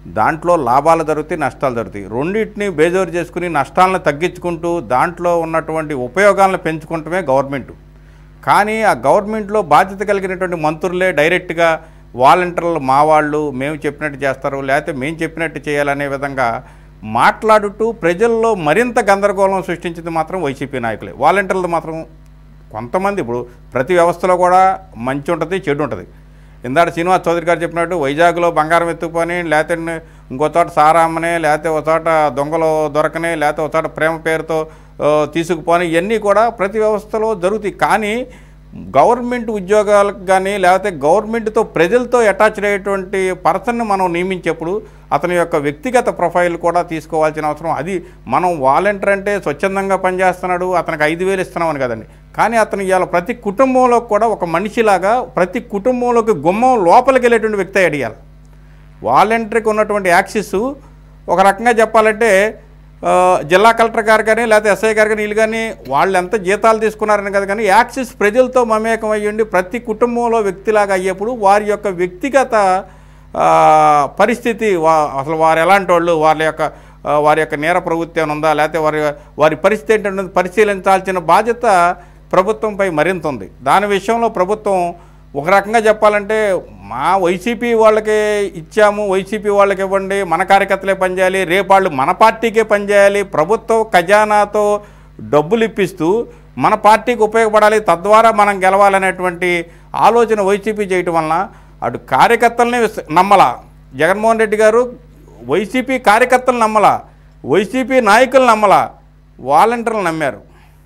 దాంట్లో లాభాలు జరుగుతాయి నష్టాలు జరుగుతాయి రెండింటిని బేజోరు చేసుకుని నష్టాలను తగ్గించుకుంటూ దాంట్లో ఉన్నటువంటి ఉపయోగాలను పెంచుకుంటమే గవర్నమెంట్ కానీ ఆ గవర్నమెంట్లో బాధ్యత కలిగినటువంటి మంత్రులే డైరెక్ట్గా వాలంటీర్లు మా వాళ్ళు మేము చెప్పినట్టు చేస్తారు లేకపోతే మేము చెప్పినట్టు చేయాలనే విధంగా మాట్లాడుతూ ప్రజల్లో మరింత గందరగోళం సృష్టించింది మాత్రం వైసీపీ నాయకులే వాలంటీర్లు మాత్రం కొంతమంది ఇప్పుడు ప్రతి వ్యవస్థలో కూడా మంచి ఉంటుంది చెడు ఉంటుంది ఇందాక శ్రీనివాస్ చౌదరి గారు చెప్పినట్టు వైజాగ్లో బంగారం ఎత్తుకొని లేకపోతే ఇంకో చోట సారా అమ్మని లేకపోతే ఒక చోట దొంగలు దొరకని లేకపోతే ఒక చోట ప్రేమ పేరుతో ఆ, తీసుకుపోని ఇవన్నీ కూడా ప్రతి వ్యవస్థలో జరుగుతాయి కానీ గవర్నమెంట్ ఉద్యోగాలకు కానీ లేకపోతే గవర్నమెంట్తో ప్రజలతో అటాచ్డ్ అయ్యేటువంటి పర్సన్ని మనం నియమించేప్పుడు అతని యొక్క వ్యక్తిగత ప్రొఫైల్ కూడా తీసుకోవాల్సిన అవసరం అది మనం వాలంటీర్ అంటే స్వచ్ఛందంగా పనిచేస్తున్నాడు అతనికి ఐదు వేలు ఇస్తున్నామని కదండి కానీ అతను ఇవాళ ప్రతి కుటుంబంలో కూడా ఒక మనిషిలాగా ప్రతి కుటుంబంలోకి గుమ్మం లోపలికి వెళ్ళేటువంటి వ్యక్తి అడిగాలి వాలంటీర్కి ఉన్నటువంటి యాక్సెస్ ఒక రకంగా చెప్పాలంటే ఆ, జిల్లా కలెక్టర్ గారు కానీ లేకపోతే ఎస్ఐ గారు కానీ వీళ్ళు కానీ వాళ్ళు ఎంత జీతాలు తీసుకున్నారని కదా కానీ యాక్సెస్ ప్రజలతో మమేకం అయ్యండి ప్రతి కుటుంబంలో వ్యక్తిలాగా అయ్యేప్పుడు వారి యొక్క వ్యక్తిగత ఆ, పరిస్థితి వా అసలు వారు ఎలాంటి వాళ్ళు వాళ్ళ యొక్క ఆ, వారి యొక్క నేర ప్రవృత్తి ఏమైనా ఉందా లేకపోతే వారి వారి పరిస్థితి ఏంటంటే పరిశీలించాల్సిన బాధ్యత ప్రభుత్వంపై మరింత ఉంది దాని విషయంలో ప్రభుత్వం ఒక రకంగా చెప్పాలంటే మా వైసీపీ వాళ్ళకే ఇచ్చాము వైసీపీ వాళ్ళకి ఇవ్వండి మన కార్యకర్తలే పనిచేయాలి రేపు వాళ్ళు మన పార్టీకే పనిచేయాలి ప్రభుత్వం ఖజానాతో డబ్బులు ఇప్పిస్తూ మన పార్టీకి ఉపయోగపడాలి తద్వారా మనం గెలవాలనేటువంటి ఆలోచన వైసీపీ చేయటం వలన అటు కార్యకర్తల్ని విస్- నమ్మలా జగన్మోహన్ రెడ్డి గారు వైసీపీ కార్యకర్తలు నమ్మలా వైసీపీ నాయకులు నమ్మలా వాలంటీర్లు నమ్మారు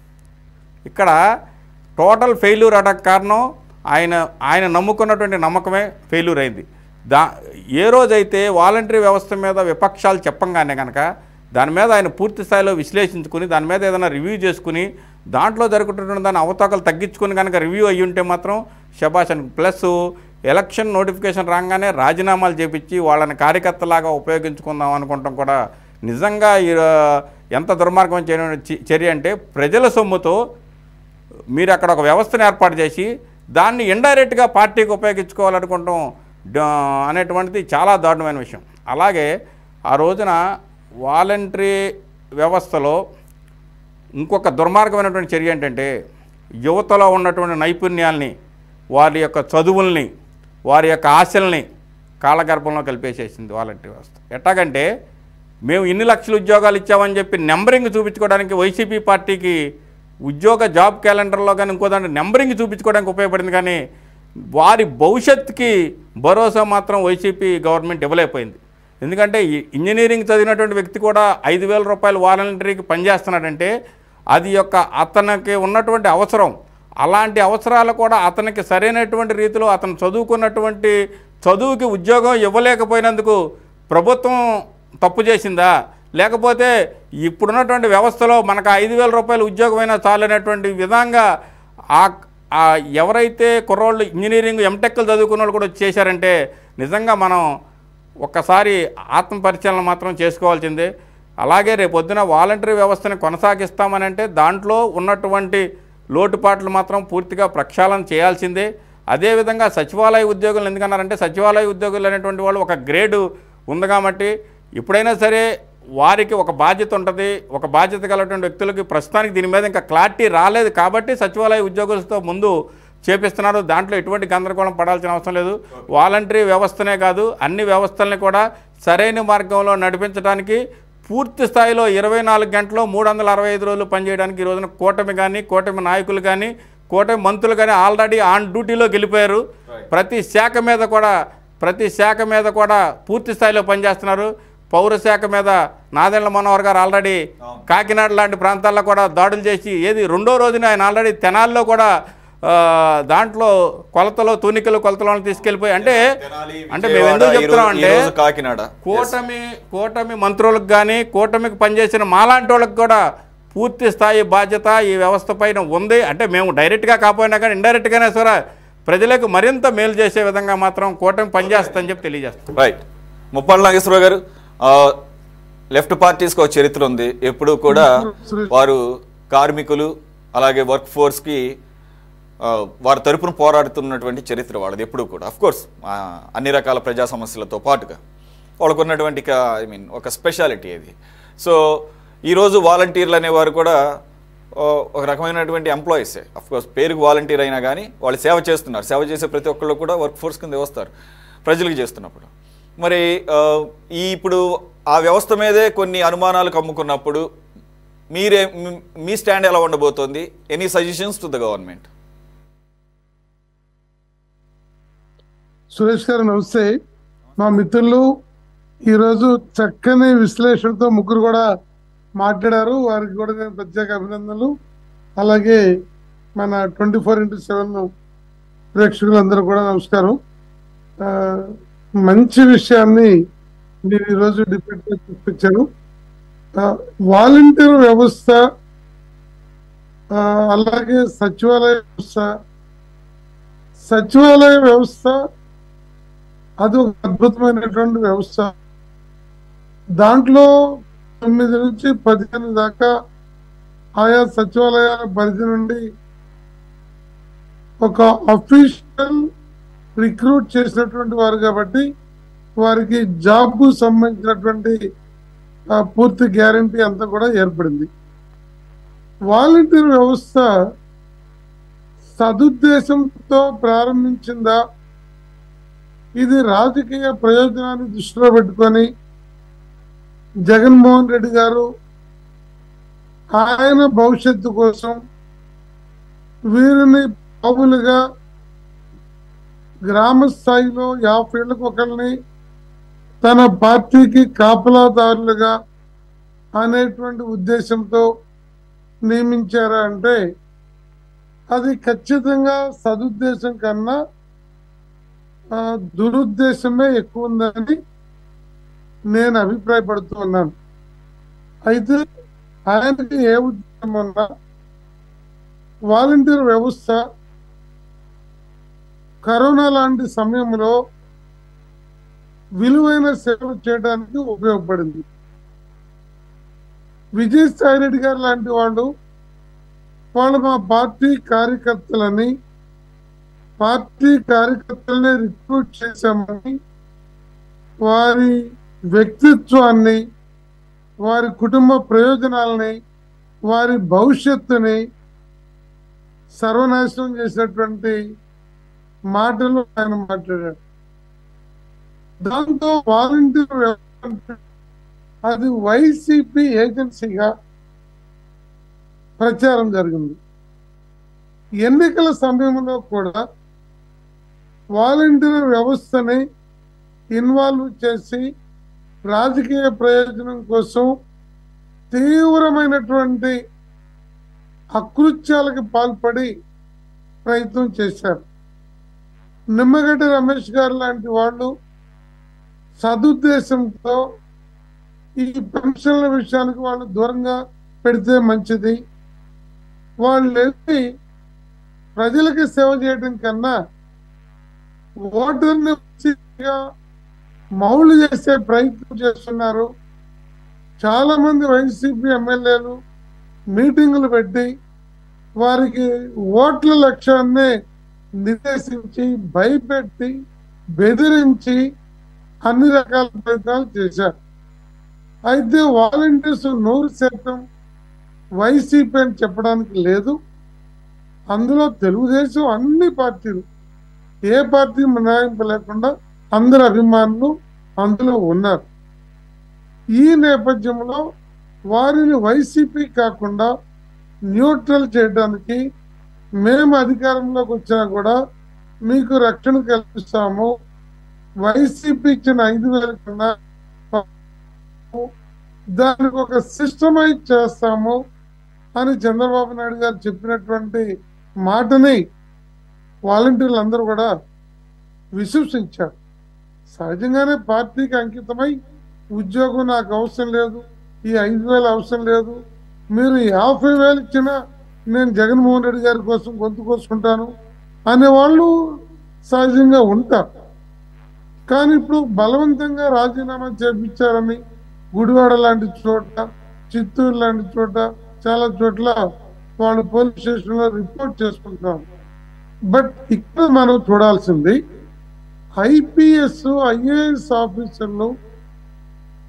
ఇక్కడ టోటల్ ఫెయిల్యూర్ అవడానికి కారణం ఆయన ఆయన నమ్ముకున్నటువంటి నమ్మకమే ఫెయిల్యూర్ అయింది దా ఏ రోజైతే వాలంటరీ వ్యవస్థ మీద విపక్షాలు చెప్పంగానే కనుక దాని మీద ఆయన పూర్తి స్థాయిలో విశ్లేషించుకుని దాని మీద ఏదైనా రివ్యూ చేసుకుని దాంట్లో జరుగుతున్న దాని అవతాకలు తగ్గించుకుని కనుక రివ్యూ అయ్యి ఉంటే మాత్రం శబాష్ అని ప్లస్ ఎలక్షన్ నోటిఫికేషన్ రాగానే రాజీనామాలు చేపించి వాళ్ళని కార్యకర్తలాగా ఉపయోగించుకుందాం అనుకుంటాం కూడా నిజంగా ఈ, ఆ, ఎంత దుర్మార్గం చేయడం చర్య అంటే ప్రజల సొమ్ముతో మీరు అక్కడ ఒక వ్యవస్థను ఏర్పాటు చేసి దాన్ని ఇండైరెక్ట్గా పార్టీకి ఉపయోగించుకోవాలనుకుంటాం డ- అనేటువంటిది చాలా దారుణమైన విషయం అలాగే ఆ రోజున వాలంటరీ వ్యవస్థలో ఇంకొక దుర్మార్గమైనటువంటి చర్య ఏంటంటే యువతలో ఉన్నటువంటి నైపుణ్యాల్ని వారి యొక్క చదువుల్ని వారి యొక్క ఆశల్ని కాలగర్భంలో కలిపేసేసింది వాలంటరీ వ్యవస్థ ఎట్టాగంటే మేము ఇన్ని లక్షల ఉద్యోగాలు ఇచ్చామని చెప్పి నెంబరింగ్ చూపించుకోవడానికి వైసీపీ పార్టీకి ఉద్యోగ జాబ్ క్యాలెండర్లో కానీ ఇంకో దాంట్లో నెంబరింగ్ చూపించుకోవడానికి ఉపయోగపడింది కానీ వారి భవిష్యత్తుకి భరోసా మాత్రం వైసీపీ గవర్నమెంట్ ఇవ్వలేకపోయింది ఎందుకంటే ఈ ఇంజనీరింగ్ చదివినటువంటి వ్యక్తి కూడా ఐదు వేల రూపాయలు వాలంటరీకి పనిచేస్తున్నాడంటే అది యొక్క అతనికి ఉన్నటువంటి అవసరం అలాంటి అవసరాలు కూడా అతనికి సరైనటువంటి రీతిలో అతను చదువుకున్నటువంటి చదువుకి ఉద్యోగం ఇవ్వలేకపోయినందుకు ప్రభుత్వం తప్పు చేసిందా లేకపోతే ఇప్పుడున్నటువంటి వ్యవస్థలో మనకు ఐదు వేల రూపాయల ఉద్యోగమైనా చాలనేటువంటి విధంగా ఆ ఆ ఎవరైతే కుర్రోళ్ళు ఇంజనీరింగ్ ఎంటెక్లు చదువుకున్న వాళ్ళు కూడా వచ్చి చేశారంటే నిజంగా మనం ఒక్కసారి ఆత్మ పరిశీలన మాత్రం చేసుకోవాల్సిందే అలాగే రేపొద్దున వాలంటరీ వ్యవస్థని కొనసాగిస్తామని అంటే దాంట్లో ఉన్నటువంటి లోటుపాట్లు మాత్రం పూర్తిగా ప్రక్షాళన చేయాల్సిందే అదేవిధంగా సచివాలయ ఉద్యోగులు ఎందుకన్నారంటే సచివాలయ ఉద్యోగులు అనేటువంటి వాళ్ళు ఒక గ్రేడు ఉంది కాబట్టి ఎప్పుడైనా సరే వారికి ఒక బాధ్యత ఉంటుంది ఒక బాధ్యత కలిగినటువంటి వ్యక్తులకి ప్రస్తుతానికి దీని మీద ఇంకా క్లారిటీ రాలేదు కాబట్టి సచివాలయ ఉద్యోగులతో ముందు చేపిస్తున్నారు దాంట్లో ఎటువంటి గందరగోళం పడాల్సిన అవసరం లేదు వాలంటరీ వ్యవస్థనే కాదు అన్ని వ్యవస్థల్ని కూడా సరైన మార్గంలో నడిపించడానికి పూర్తి స్థాయిలో ఇరవై నాలుగు గంటలు మూడు వందల అరవై ఐదు రోజులు పనిచేయడానికి ఈ రోజున కూటమి కానీ కూటమి నాయకులు కానీ కూటమి మంత్రులు కానీ ఆల్రెడీ ఆన్ డ్యూటీలో గెలిపారు ప్రతి శాఖ మీద కూడా ప్రతి శాఖ మీద కూడా పూర్తి స్థాయిలో పనిచేస్తున్నారు పౌర శాఖ మీద నాదెండ్ల మనోహర్ గారు ఆల్రెడీ కాకినాడ లాంటి ప్రాంతాల్లో కూడా దాడులు చేసి ఏది రెండో రోజున ఆయన ఆల్రెడీ తెనాల్లో కూడా ఆ, దాంట్లో కొలతలో తూనికలు కొలతలను తీసుకెళ్ళిపోయి అంటే అంటే మేము ఎందుకు చెప్తున్నాం అంటే కాకినాడ కూటమి కూటమి మంత్రులకు కానీ కూటమికి పనిచేసిన మాలాంటి వాళ్ళకి కూడా పూర్తి స్థాయి బాధ్యత ఈ వ్యవస్థ పైన ఉంది అంటే మేము డైరెక్ట్గా కాకపోయినా కానీ ఇండైరెక్ట్గానే సరే ప్రజలకు మరింత మేలు చేసే విధంగా మాత్రం కూటమి పనిచేస్తుందని చెప్పి తెలియజేస్తాం రైట్ ముప్పాళ్ళ నాగేశ్వరరావు గారు ఆ, లెఫ్ట్ పార్టీస్కి ఒక చరిత్ర ఉంది ఎప్పుడు కూడా వారు కార్మికులు అలాగే వర్క్ ఫోర్స్కి ఆ, వారి తరపున పోరాడుతున్నటువంటి చరిత్ర వాళ్ళది ఎప్పుడు కూడా అఫ్ కోర్స్ అన్ని రకాల ప్రజా సమస్యలతో పాటుగా వాళ్ళకు ఉన్నటువంటి ఐ మీన్ ఒక స్పెషాలిటీ అది సో ఈరోజు వాలంటీర్లు అనేవారు కూడా ఓ, ఒక రకమైనటువంటి ఎంప్లాయీసే కోర్స్ పేరుకు వాలంటీర్ అయినా కానీ వాళ్ళు సేవ చేస్తున్నారు సేవ చేసే ప్రతి ఒక్కళ్ళు కూడా వర్క్ ఫోర్స్ కింద వస్తారు ప్రజలకు చేస్తున్నప్పుడు మరి ఆ, ఈ ఇప్పుడు ఆ వ్యవస్థ మీదే కొన్ని అనుమానాలు కమ్ముకున్నప్పుడు మీరే మీ- మీ స్టాండ్ ఎలా ఉండబోతోంది any suggestions to the government Suresh గారు నమస్తే మా మిత్రులు ఈరోజు చక్కని విశ్లేషణతో ముగ్గురు కూడా మాట్లాడారు వారికి కూడా నేను ప్రత్యేక అభినందనలు అలాగే మన ట్వంటీ ఫోర్ ఇంటూ సెవెన్ ప్రేక్షకులందరూ కూడా నమస్కారం ఆ, మంచి విషయాన్ని మీరు ఈరోజు డిబేట్ లో చూపించారు ఆ, వాలంటీర్ వ్యవస్థ ఆ, అలాగే సచివాలయ వ్యవస్థ సచివాలయ వ్యవస్థ అది ఒక అద్భుతమైనటువంటి వ్యవస్థ దాంట్లో తొమ్మిది నుంచి పదిహేను దాకా ఆయా సచివాలయాల పరిధి నుండి ఒక అఫీషియల్ రిక్రూట్ చేసినటువంటి వారు కాబట్టి వారికి జాబ్ సంబంధించినటువంటి ఆ, పూర్తి గ్యారంటీ అంతా కూడా ఏర్పడింది వాలంటీర్ వ్యవస్థ సదుద్దేశంతో ప్రారంభించిందా ఇది రాజకీయ ప్రయోజనాన్ని దృష్టిలో పెట్టుకొని జగన్మోహన్ రెడ్డి గారు ఆయన భవిష్యత్తు కోసం వీరిని పావులుగా గ్రామ స్థాయిలో యాభై ఏళ్ళకు ఒకరిని తన పార్టీకి కాపలాదారులుగా అనేటువంటి ఉద్దేశంతో నియమించారా అంటే అది ఖచ్చితంగా సదుద్దేశం కన్నా ఆ, దురుద్దేశమే ఎక్కువ ఉందని నేను అభిప్రాయపడుతూ ఉన్నాను అయితే ఆయనకి ఏ ఉద్దేశం ఉన్నా వాలంటీర్ వ్యవస్థ కరోనా లాంటి సమయంలో విలువైన సేవలు చేయడానికి ఉపయోగపడింది విజయసాయి రెడ్డి గారు లాంటి వాళ్ళు వాళ్ళు మా పార్టీ కార్యకర్తలని పార్టీ కార్యకర్తలనే రిక్రూట్ చేశామని వారి వ్యక్తిత్వాన్ని వారి కుటుంబ ప్రయోజనాలని వారి భవిష్యత్తుని సర్వనాశనం చేసినటువంటి మాటలు ఆయన మాట్లాడాడు దాంతో వాలంటీర్ వ్యవస్థ అంటే అది వైసీపీ ఏజెన్సీగా ప్రచారం జరిగింది ఎన్నికల సమయంలో కూడా వాలంటీర్ వ్యవస్థని ఇన్వాల్వ్ చేసి రాజకీయ ప్రయోజనం కోసం తీవ్రమైనటువంటి అకృత్యాలకు పాల్పడి ప్రయత్నం చేశారు నిమ్మగడ్డ రమేష్ గారు లాంటి వాళ్ళు సదుద్దేశంతో ఈ పెన్షన్ల విషయానికి వాళ్ళు దూరంగా పెడితే మంచిది వాళ్ళు వెళ్ళి ప్రజలకి సేవ చేయడం కన్నా ఓటర్ని మంచిగా మౌలు చేసే ప్రయత్నం చేస్తున్నారు చాలా మంది వైసీపీ ఎమ్మెల్యేలు మీటింగులు పెట్టి వారికి ఓట్ల లక్ష్యాన్ని నిర్దేశించి భయపెట్టి బెదిరించి అన్ని రకాల ప్రయత్నాలు చేశారు అయితే వాలంటీర్స్ నూరు శాతం వైసీపీ అని చెప్పడానికి లేదు అందులో తెలుగుదేశం అన్ని పార్టీలు ఏ పార్టీ మినహాయింపు లేకుండా అందరు అభిమానులు అందులో ఉన్నారు ఈ నేపథ్యంలో వారిని వైసీపీ కాకుండా న్యూట్రల్ చేయడానికి మేము అధికారంలోకి వచ్చినా కూడా మీకు రక్షణ కల్పిస్తాము వైసీపీ ఇచ్చిన ఐదు వేల కన్నా దానికి ఒక సిస్టమైజ్ చేస్తాము అని చంద్రబాబు నాయుడు గారు చెప్పినటువంటి మాటని వాలంటీర్లు అందరూ కూడా విశ్వసించారు సహజంగానే పార్టీకి అంకితమై ఉద్యోగం నాకు అవసరం లేదు ఈ ఐదు వేలు అవసరం లేదు మీరు యాభై వేలు ఇచ్చినా నేను జగన్మోహన్ రెడ్డి గారి కోసం గొంతు కోసుకుంటాను అనేవాళ్ళు సహజంగా ఉంటారు కానీ ఇప్పుడు బలవంతంగా రాజీనామా చేపించారని గుడివాడ లాంటి చోట చిత్తూరు లాంటి చోట చాలా చోట్ల వాళ్ళు పోలీస్ స్టేషన్లో రిపోర్ట్ చేసుకుంటున్నారు బట్ ఇక్కడ మనం చూడాల్సింది ఐపీఎస్ ఐఏఎస్ ఆఫీసర్లు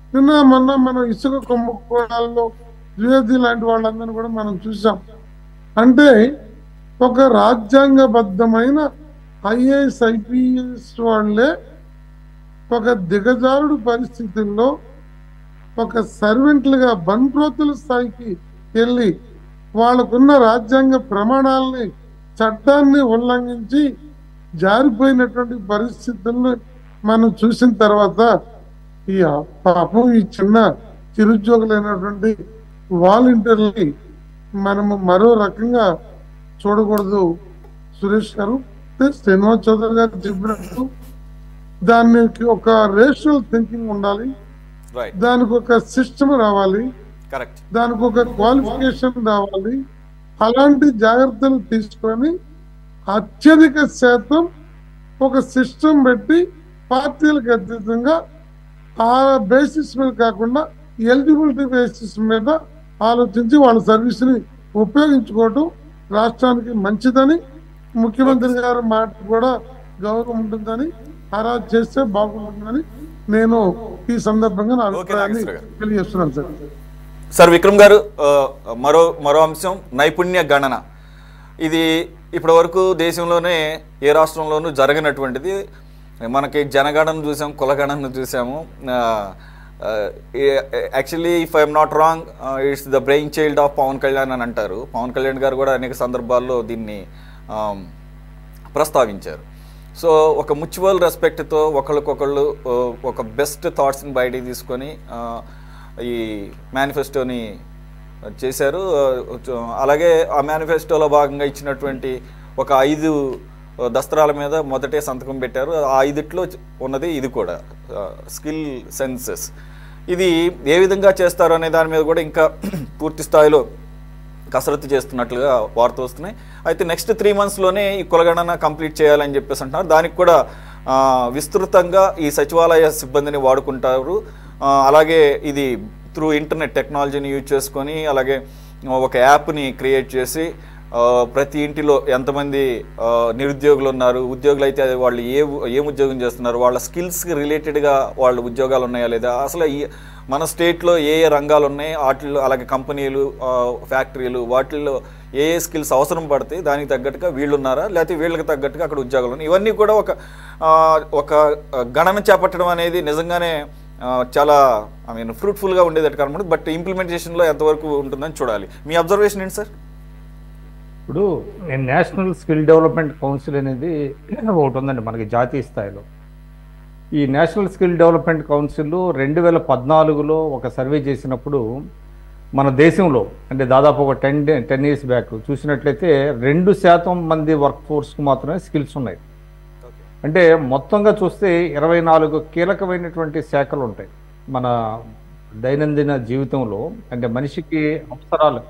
నిన్న మొన్న మనం ఇసుక కుంభకోణాల్లో ద్వివేది లాంటి వాళ్ళందరినీ కూడా మనం చూసాం అంటే ఒక రాజ్యాంగబద్ధమైన ఐఏఎస్ ఐపీఎస్ వాళ్ళే ఒక దిగజారుడు పరిస్థితుల్లో ఒక సర్వెంట్లుగా బంట్రోతుల స్థాయికి వెళ్ళి వాళ్ళకున్న రాజ్యాంగ ప్రమాణాలని చట్టాన్ని ఉల్లంఘించి జారిపోయినటువంటి పరిస్థితులను మనం చూసిన తర్వాత ఈ పాపం ఈ చిన్న చిరుద్యోగులైనటువంటి వాలంటీర్లని మనము మరో రకంగా చూడకూడదు సురేష్ గారు శ్రీనివాస్ చౌదరి గారు చెప్పినట్టు దానికి ఒక రేషనల్ థింకింగ్ ఉండాలి రైట్ దానికి ఒక సిస్టమ్ రావాలి కరెక్ట్ దానికి ఒక క్వాలిఫికేషన్ రావాలి అలాంటి జాగ్రత్తలు తీసుకొని అత్యధిక శాతం ఒక సిస్టమ్ పెట్టి పార్టీలకు అతీతంగా ఆ బేసిస్ మీద కాకుండా ఎలిజిబిలిటీ బేసిస్ మీద ఆలోచించి వాళ్ళ సర్వీస్ని ఉపయోగించుకోవటం రాష్ట్రానికి మంచిదని ముఖ్యమంత్రి గారి మాట కూడా గౌరవం ఉంటుందని అలా చేస్తే బాగుంటుందని నేను ఈ సందర్భంగా నా ఓకే, అభిప్రాయాన్ని నాగేశ్వర గారు. తెలియజేస్తున్నాను సార్ సార్ విక్రమ్ గారు ఆ, మరో మరో అంశం నైపుణ్య గణన ఇది ఇప్పటి వరకు దేశంలోనే ఏ రాష్ట్రంలోనూ జరగనటువంటిది మనకి జనగణన చూసాం కులగణన చూసాము actually if I'm not wrong it's the brain child of Pavan Kalyan అని అంటారు పవన్ కళ్యాణ్ గారు కూడా అనేక సందర్భాల్లో దీన్ని ఆ, ప్రస్తావించారు సో ఒక ముచువల్ రెస్పెక్ట్తో ఒకళ్ళకొకళ్ళు ఆ, ఒక బెస్ట్ థాట్స్ని బయటికి తీసుకొని ఆ, ఈ మేనిఫెస్టోని చేశారు ఆ, చ- అలాగే ఆ మేనిఫెస్టోలో భాగంగా ఇచ్చినటువంటి ఒక ఐదు ఆ, దస్త్రాల మీద మొదటే సంతకం పెట్టారు ఆ ఐదిట్లో చ- ఉన్నది ఇది కూడా స్కిల్ సెన్సెస్ ఇది ఏ విధంగా చేస్తారు అనే దాని మీద కూడా ఇంకా పూర్తి స్థాయిలో కసరత్తు చేస్తున్నట్లుగా వార్తలు వస్తున్నాయి అయితే నెక్స్ట్ త్రీ మంత్స్లోనే ఈ కులగణన కంప్లీట్ చేయాలని చెప్పేసి అంటున్నారు దానికి కూడా ఆ, విస్తృతంగా ఈ సచివాలయ సిబ్బందిని వాడుకుంటారు ఆ, అలాగే ఇది త్రూ ఇంటర్నెట్ టెక్నాలజీని యూజ్ చేసుకొని అలాగే ఒక యాప్ని క్రియేట్ చేసి ఆ, ప్రతి ఇంటిలో ఎంతమంది ఆ, నిరుద్యోగులు ఉన్నారు ఉద్యోగులు అయితే అది వాళ్ళు ఏ ఉ- ఏం ఉద్యోగం చేస్తున్నారు వాళ్ళ స్కిల్స్కి రిలేటెడ్గా వాళ్ళ ఉద్యోగాలు ఉన్నాయా లేదా అసలు ఈ మన స్టేట్లో ఏ ఏ రంగాలు ఉన్నాయి వాటిల్లో అలాగే కంపెనీలు ఆ, ఫ్యాక్టరీలు వాటిల్లో ఏ ఏ స్కిల్స్ అవసరం పడతాయి దానికి తగ్గట్టుగా వీళ్ళు ఉన్నారా లేకపోతే వీళ్ళకి తగ్గట్టుగా అక్కడ ఉద్యోగాలు ఉన్నాయి ఇవన్నీ కూడా ఒక ఆ, ఒక ఆ, గణన చేపట్టడం అనేది నిజంగానే ఆ, చాలా ఐ మీన్ ఫ్రూట్ఫుల్గా ఉండేదట్టు కనబడి బట్ ఇంప్లిమెంటేషన్లో ఎంతవరకు ఉంటుందని చూడాలి మీ అబ్జర్వేషన్ ఏంటి సార్ ఇప్పుడు నేషనల్ స్కిల్ డెవలప్మెంట్ కౌన్సిల్ అనేది ఒకటి ఉందండి మనకి జాతీయ స్థాయిలో ఈ నేషనల్ స్కిల్ డెవలప్మెంట్ కౌన్సిల్ రెండు వేల పద్నాలుగులో ఒక సర్వే చేసినప్పుడు మన దేశంలో అంటే దాదాపు ఒక టెన్ టెన్ ఇయర్స్ బ్యాక్ చూసినట్లయితే రెండు శాతం మంది వర్క్ ఫోర్స్కి మాత్రమే స్కిల్స్ ఉన్నాయి అంటే మొత్తంగా చూస్తే ఇరవై నాలుగు కీలకమైనటువంటి శాఖలు ఉంటాయి మన దైనందిన జీవితంలో అంటే మనిషికి అవసరాలు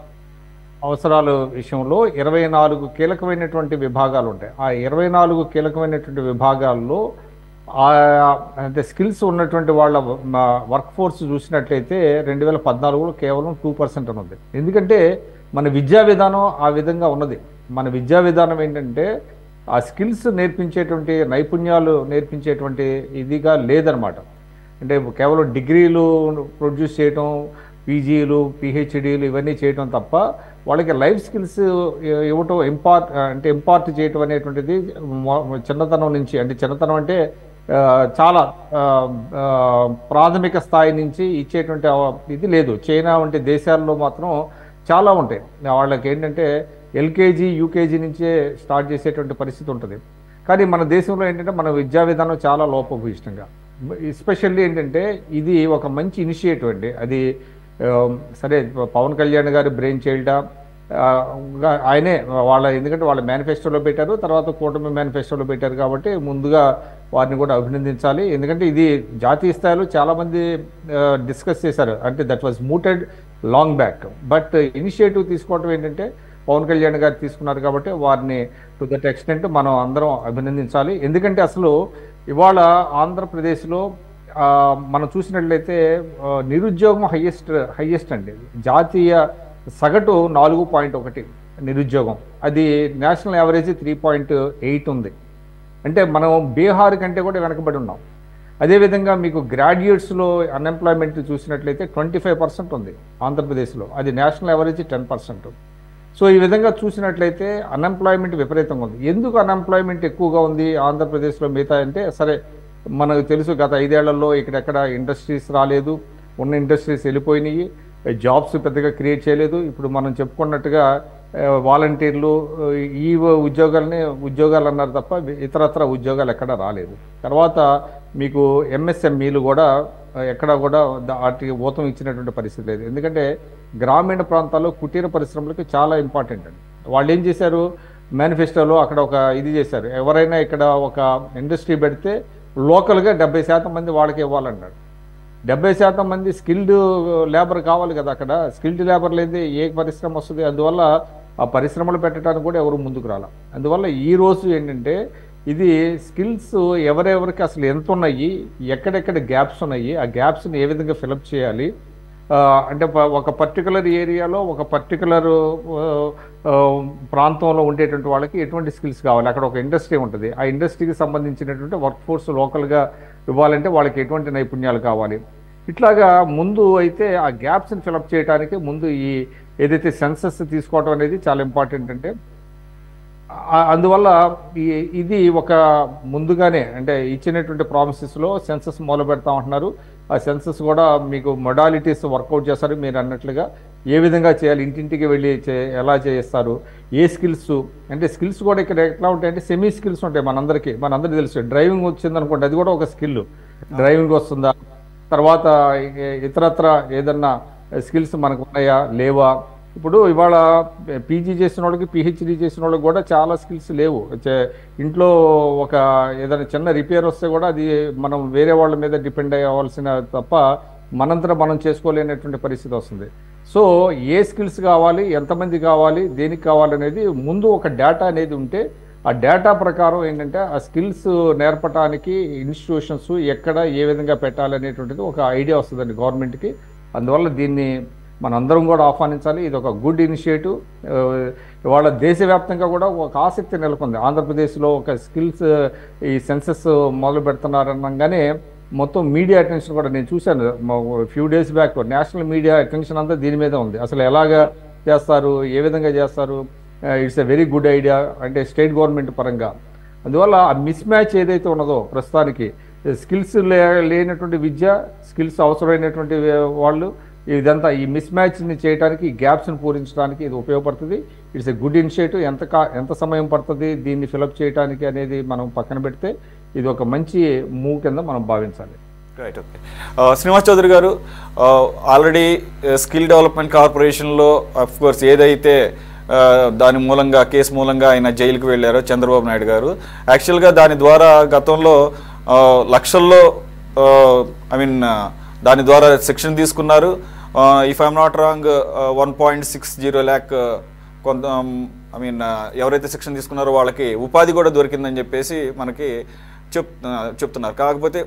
అవసరాల విషయంలో ఇరవై నాలుగు కీలకమైనటువంటి విభాగాలు ఉంటాయి ఆ ఇరవై నాలుగు కీలకమైనటువంటి విభాగాల్లో ఆ అంటే స్కిల్స్ ఉన్నటువంటి వాళ్ళ వర్క్ ఫోర్స్ చూసినట్లయితే రెండు వేల పద్నాలుగులో కేవలం టూ పర్సెంట్ ఉన్నది ఎందుకంటే మన విద్యా విధానం ఆ విధంగా ఉన్నది మన విద్యా విధానం ఏంటంటే ఆ స్కిల్స్ నేర్పించేటువంటి నైపుణ్యాలు నేర్పించేటువంటి ఇదిగా లేదనమాట అంటే కేవలం డిగ్రీలు ప్రొడ్యూస్ చేయటం పీజీలు పిహెచ్డీలు ఇవన్నీ చేయటం తప్ప వాళ్ళకి లైఫ్ స్కిల్స్ ఇవ్వటం ఇంపార్ట్ అంటే ఇంపార్ట్ చేయటం అనేటువంటిది మొ- చిన్నతనం నుంచి అంటే చిన్నతనం అంటే ఆ, చాలా ఆ, ఆ, ప్రాథమిక స్థాయి నుంచి ఇచ్చేటువంటి అవ- ఇది లేదు చైనా వంటి దేశాల్లో మాత్రం చాలా ఉంటాయి వాళ్ళకి ఏంటంటే ఎల్కేజీ యూకేజీ నుంచే స్టార్ట్ చేసేటువంటి పరిస్థితి ఉంటుంది కానీ మన దేశంలో ఏంటంటే మన విద్యా విధానం చాలా లోపభూయిష్టంగా ఎస్పెషల్లీ ఏంటంటే ఇది ఒక మంచి ఇనిషియేటివ్ అండి అది ఆ, సరే పవన్ కళ్యాణ్ గారి బ్రెయిన్ చైల్డా ఆ, గా- ఆయనే వాళ్ళ ఎందుకంటే వాళ్ళ మేనిఫెస్టోలో పెట్టారు తర్వాత కూటమి మేనిఫెస్టోలో పెట్టారు కాబట్టి ముందుగా వారిని కూడా అభినందించాలి ఎందుకంటే ఇది జాతీయ స్థాయిలో చాలామంది డిస్కస్ చేశారు అంటే that was muted long back but initiative తీసుకోవటం ఏంటంటే పవన్ కళ్యాణ్ గారు తీసుకున్నారు కాబట్టి వారిని టు దట్ ఎక్స్టెంట్ మనం అందరం అభినందించాలి ఎందుకంటే అసలు ఇవాళ ఆంధ్రప్రదేశ్లో ఆ, మనం చూసినట్లయితే ఆ, నిరుద్యోగం హయ్యెస్ట్ హయ్యెస్ట్ అండి జాతీయ సగటు నాలుగు పాయింట్ ఒకటి నిరుద్యోగం అది national average three point eight ఉంది అంటే మనం బీహార్ కంటే కూడా వెనకబడి ఉన్నాం అదేవిధంగా మీకు గ్రాడ్యుయేట్స్లో అన్ఎంప్లాయ్మెంట్ చూసినట్లయితే ట్వంటీ ఫైవ్ పర్సెంట్ ఉంది ఆంధ్రప్రదేశ్లో అది national average ten percent so ఈ విధంగా చూసినట్లయితే అన్ఎంప్లాయ్మెంట్ విపరీతంగా ఉంది ఎందుకు అన్ఎంప్లాయ్మెంట్ ఎక్కువగా ఉంది ఆంధ్రప్రదేశ్లో మిగతా అంటే సరే మనకు తెలుసు గత ఐదేళ్లలో ఇక్కడెక్కడ ఇండస్ట్రీస్ రాలేదు ఉన్న ఇండస్ట్రీస్ వెళ్ళిపోయినాయి జాబ్స్ పెద్దగా క్రియేట్ చేయలేదు ఇప్పుడు మనం చెప్పుకున్నట్టుగా ఆ, వాలంటీర్లు ఆ, ఈ ఉద్యోగాలని ఉద్యోగాలు అన్నారు తప్ప ఇతరత్ర ఉద్యోగాలు ఎక్కడా రాలేదు తర్వాత మీకు ఎంఎస్ఎంఈలు కూడా ఆ, ఎక్కడా కూడా దా- వాటికి ఊతం ఇచ్చినటువంటి పరిస్థితి లేదు ఎందుకంటే గ్రామీణ ప్రాంతాల్లో కుటీర పరిశ్రమలకు చాలా ఇంపార్టెంట్ అండి వాళ్ళు ఏం చేశారు మేనిఫెస్టోలో అక్కడ ఒక ఇది చేశారు ఎవరైనా ఇక్కడ ఒక ఇండస్ట్రీ పెడితే లోకల్గా డెబ్బై శాతం మంది వాళ్ళకి ఇవ్వాలన్నాడు డెబ్బై శాతం మంది స్కిల్డ్ లేబర్ కావాలి కదా అక్కడ స్కిల్డ్ లేబర్ లేదే ఏ పరిశ్రమ వస్తుంది అందువల్ల ఆ పరిశ్రమలు పెట్టడానికి కూడా ఎవరు ముందుకు రాల అందువల్ల ఈ రోజు ఏంటంటే ఇది స్కిల్స్ ఎవరెవరికి అసలు ఎంత ఉన్నాయి ఎక్కడెక్కడ గ్యాప్స్ ఉన్నాయి ఆ గ్యాప్స్ని ఏ విధంగా ఫిలప్ చేయాలి ఆ, అంటే ప- ఒక పర్టికులర్ ఏరియాలో ఒక పర్టికులర్ ప్రాంతంలో ఉండేటువంటి వాళ్ళకి ఎటువంటి స్కిల్స్ కావాలి అక్కడ ఒక ఇండస్ట్రీ ఉంటుంది ఆ ఇండస్ట్రీకి సంబంధించినటువంటి వర్క్ ఫోర్స్ లోకల్గా ఇవ్వాలంటే వాళ్ళకి ఎటువంటి నైపుణ్యాలు కావాలి ఇట్లాగా ముందు అయితే ఆ గ్యాప్స్ని ఫిలప్ చేయడానికి ముందు ఈ ఏదైతే సెన్సస్ తీసుకోవడం అనేది చాలా ఇంపార్టెంట్ అంటే ఆ- అందువల్ల ఈ- ఇది ఒక ముందుగానే అంటే ఇచ్చినటువంటి ప్రామిసెస్లో సెన్సస్ మొదలు పెడతా ఉంటున్నారు ఆ సెన్సస్ కూడా మీకు మొడాలిటీస్ వర్కౌట్ చేస్తారు మీరు అన్నట్లుగా ఏ విధంగా చేయాలి ఇంటింటికి వెళ్ళి చే ఎలా చేస్తారు ఏ స్కిల్స్ అంటే స్కిల్స్ కూడా ఇక్కడ ఎట్లా ఉంటాయంటే సెమీ స్కిల్స్ ఉంటాయి మనందరికీ మనందరికీ తెలుసు డ్రైవింగ్ వచ్చింది అనుకోండి అది కూడా ఒక స్కిల్ డ్రైవింగ్ వస్తుందా తర్వాత ఇ- ఇతరత్ర ఏదన్నా స్కిల్స్ మనకు ఉన్నాయా లేవా ఇప్పుడు ఇవాళ పీజీ చేసిన వాళ్ళకి పిహెచ్డి చేసిన వాళ్ళకి కూడా చాలా స్కిల్స్ లేవు చే- ఇంట్లో ఒక ఏదైనా చిన్న రిపేర్ వస్తే కూడా అది మనం వేరే వాళ్ళ మీద డిపెండ్ అవ్వాల్సిన తప్ప మనంతట మనం చేసుకోలేనటువంటి పరిస్థితి వస్తుంది సో ఏ స్కిల్స్ కావాలి ఎంతమంది కావాలి దేనికి కావాలనేది ముందు ఒక డేటా అనేది ఉంటే ఆ డేటా ప్రకారం ఏంటంటే ఆ స్కిల్స్ నేర్పడానికి ఇన్స్టిట్యూషన్స్ ఎక్కడ ఏ విధంగా పెట్టాలనేటువంటిది ఒక ఐడియా వస్తుందండి గవర్నమెంట్కి అందువల్ల దీన్ని మనందరం కూడా ఆహ్వానించాలి ఇది ఒక గుడ్ ఇనిషియేటివ్ ఇవాళ దేశవ్యాప్తంగా కూడా ఒక ఆసక్తి నెలకొంది ఆంధ్రప్రదేశ్లో ఒక స్కిల్స్ ఈ సెన్సెస్ మొదలు పెడుతున్నారనగానే మొత్తం మీడియా అటెన్షన్ కూడా నేను చూశాను few days back national media attention అంతా దీని మీద ఉంది అసలు ఎలాగా చేస్తారు ఏ విధంగా చేస్తారు it's a very good idea అంటే స్టేట్ గవర్నమెంట్ పరంగా అందువల్ల ఆ మిస్ మ్యాచ్ ఏదైతే ఉన్నదో ప్రస్తుతానికి స్కిల్స్ లే లేనటువంటి విద్య స్కిల్స్ అవసరమైనటువంటి వాళ్ళు ఇదంతా ఈ మిస్ మ్యాచ్ని చేయడానికి ఈ గ్యాప్స్ని పూరించడానికి ఇది ఉపయోగపడుతుంది ఇట్స్ ఎ గుడ్ ఇనిషియేటివ్ ఎంత కా ఎంత సమయం పడుతుంది దీన్ని ఫిలప్ చేయడానికి అనేది మనం పక్కన పెడితే ఇది ఒక మంచి మూవ్ కింద మనం భావించాలి రైట్ ఓకే శ్రీనివాస్ చౌదరి గారు ఆల్రెడీ స్కిల్ డెవలప్మెంట్ కార్పొరేషన్లో అఫ్ కోర్స్ ఏదైతే ఆ, దాని మూలంగా కేసు మూలంగా ఆయన జైలుకు వెళ్ళారో చంద్రబాబు నాయుడు గారు యాక్చువల్గా దాని ద్వారా గతంలో ఆ, లక్షల్లో ఐ మీన్ దాని ద్వారా శిక్షణ తీసుకున్నారు if I'm not wrong one point six zero lakh కొంత ఐ మీన్ ఎవరైతే శిక్షణ తీసుకున్నారో వాళ్ళకి ఉపాధి కూడా దొరికిందని చెప్పేసి మనకి చెప్ ఆ, చెప్తున్నారు కాకపోతే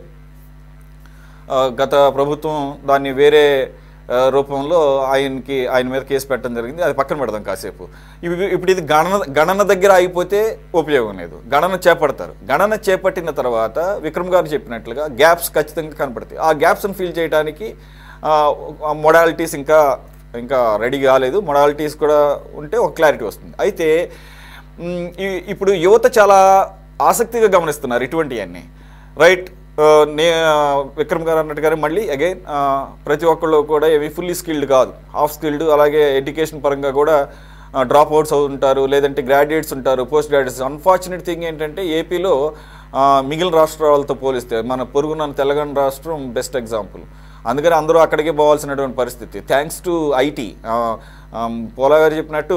ఆ, గత ప్రభుత్వం దాన్ని వేరే ఆ, రూపంలో ఆయనకి ఆయన మీద కేసు పెట్టడం జరిగింది అది పక్కన పెడదాం కాసేపు ఇవి ఇప్పుడు ఇది గణన గణన దగ్గర అయిపోతే ఉపయోగం లేదు గణన చేపడతారు గణన చేపట్టిన తర్వాత విక్రమ్ గారు చెప్పినట్లుగా గ్యాప్స్ ఖచ్చితంగా కనపడతాయి ఆ గ్యాప్స్ని ఫిల్ చేయడానికి మొడాలిటీస్ ఇంకా ఇంకా రెడీ కాలేదు మొడాలిటీస్ కూడా ఉంటే ఒక క్లారిటీ వస్తుంది అయితే మ్, ఈ- ఇప్పుడు యువత చాలా ఆసక్తిగా గమనిస్తున్నారు ఇటువంటివన్నీ రైట్ ఆ, నే ఆ, విక్రమ్ గారు అన్నట్టుగానే మళ్ళీ అగైన్ ప్రతి ఒక్కళ్ళు కూడా ఏమి ఫుల్లీ స్కిల్డ్ కాదు హాఫ్ స్కిల్డ్ అలాగే ఎడ్యుకేషన్ పరంగా కూడా డ్రాప్ అవుట్స్ ఉంటారు లేదంటే గ్రాడ్యుయేట్స్ ఉంటారు పోస్ట్ గ్రాడ్యుయేట్స్ అన్ఫార్చునేట్ థింగ్ ఏంటంటే ఏపీలో ఆ, మిగిలిన రాష్ట్రాలతో పోలిస్తే మన పొరుగున్న తెలంగాణ రాష్ట్రం బెస్ట్ ఎగ్జాంపుల్ అందుకని అందరూ అక్కడికే పోవాల్సినటువంటి పరిస్థితి థ్యాంక్స్ టు ఐటీ పోలా గారు చెప్పినట్టు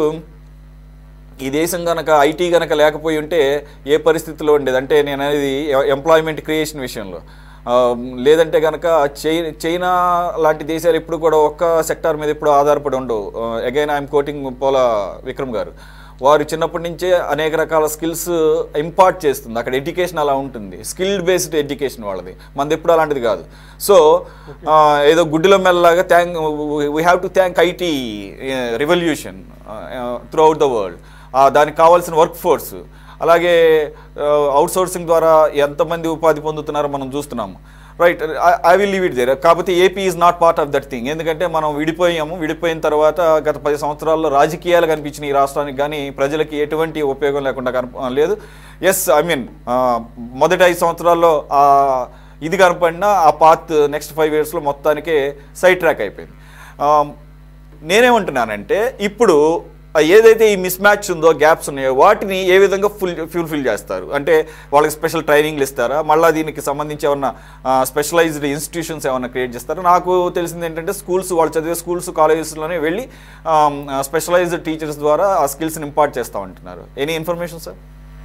ఈ దేశం కనుక ఐటీ కనుక లేకపోయి ఉంటే ఏ పరిస్థితిలో ఉండేది అంటే నేను అనేది ఎంప్లాయ్మెంట్ క్రియేషన్ విషయంలో ఆ, లేదంటే కనుక చై చైనా లాంటి దేశాలు ఇప్పుడు కూడా ఒక్క సెక్టార్ మీద ఇప్పుడు ఆధారపడి ఉండవు అగైన్ ఐఎమ్ కోటింగ్ పోలా విక్రమ్ గారు వారు చిన్నప్పటి నుంచే అనేక రకాల స్కిల్స్ ఇంపార్ట్ చేస్తుంది అక్కడ ఎడ్యుకేషన్ అలా ఉంటుంది స్కిల్డ్ బేస్డ్ ఎడ్యుకేషన్ వాళ్ళది మనది ఎప్పుడు అలాంటిది కాదు సో ఏదో గుడ్డిలో మెల్లలాగా thank we have to thank IT revolution throughout the world దానికి కావాల్సిన వర్క్ ఫోర్స్ అలాగే అవుట్ సోర్సింగ్ ద్వారా ఎంతమంది ఉపాధి పొందుతున్నారో మనం చూస్తున్నాము right I will leave it there కాకపోతే AP is not part of that thing ఎందుకంటే మనం విడిపోయాము విడిపోయిన తర్వాత గత పది సంవత్సరాల్లో రాజకీయాలు కనిపించిన ఈ రాష్ట్రానికి కానీ ప్రజలకి ఎటువంటి ఉపయోగం లేకుండా కనప లేదు ఎస్ ఐ మీన్ మొదటి ఐదు సంవత్సరాల్లో ఆ ఇది కనపడినా ఆ పాత్ నెక్స్ట్ ఫైవ్ ఇయర్స్లో మొత్తానికే సైడ్ ట్రాక్ అయిపోయింది ఆ, నేనేమంటున్నానంటే ఇప్పుడు ఆ ఏదైతే ఈ మిస్ మ్యాచ్ ఉందో గ్యాప్స్ ఉన్నాయో వాటిని ఏ విధంగా ఫుల్ ఫుల్ఫిల్ చేస్తారు అంటే వాళ్ళకి స్పెషల్ ట్రైనింగ్లు ఇస్తారా మళ్ళీ దీనికి సంబంధించి ఏమన్నా స్పెషలైజ్డ్ ఇన్స్టిట్యూషన్స్ ఏమన్నా క్రియేట్ చేస్తారా నాకు తెలిసింది ఏంటంటే స్కూల్స్ వాళ్ళు చదివే స్కూల్స్ కాలేజెస్లోనే వెళ్ళి స్పెషలైజ్డ్ టీచర్స్ ద్వారా ఆ స్కిల్స్ని ఇంపార్ట్ చేస్తూ ఉంటున్నారు any information sir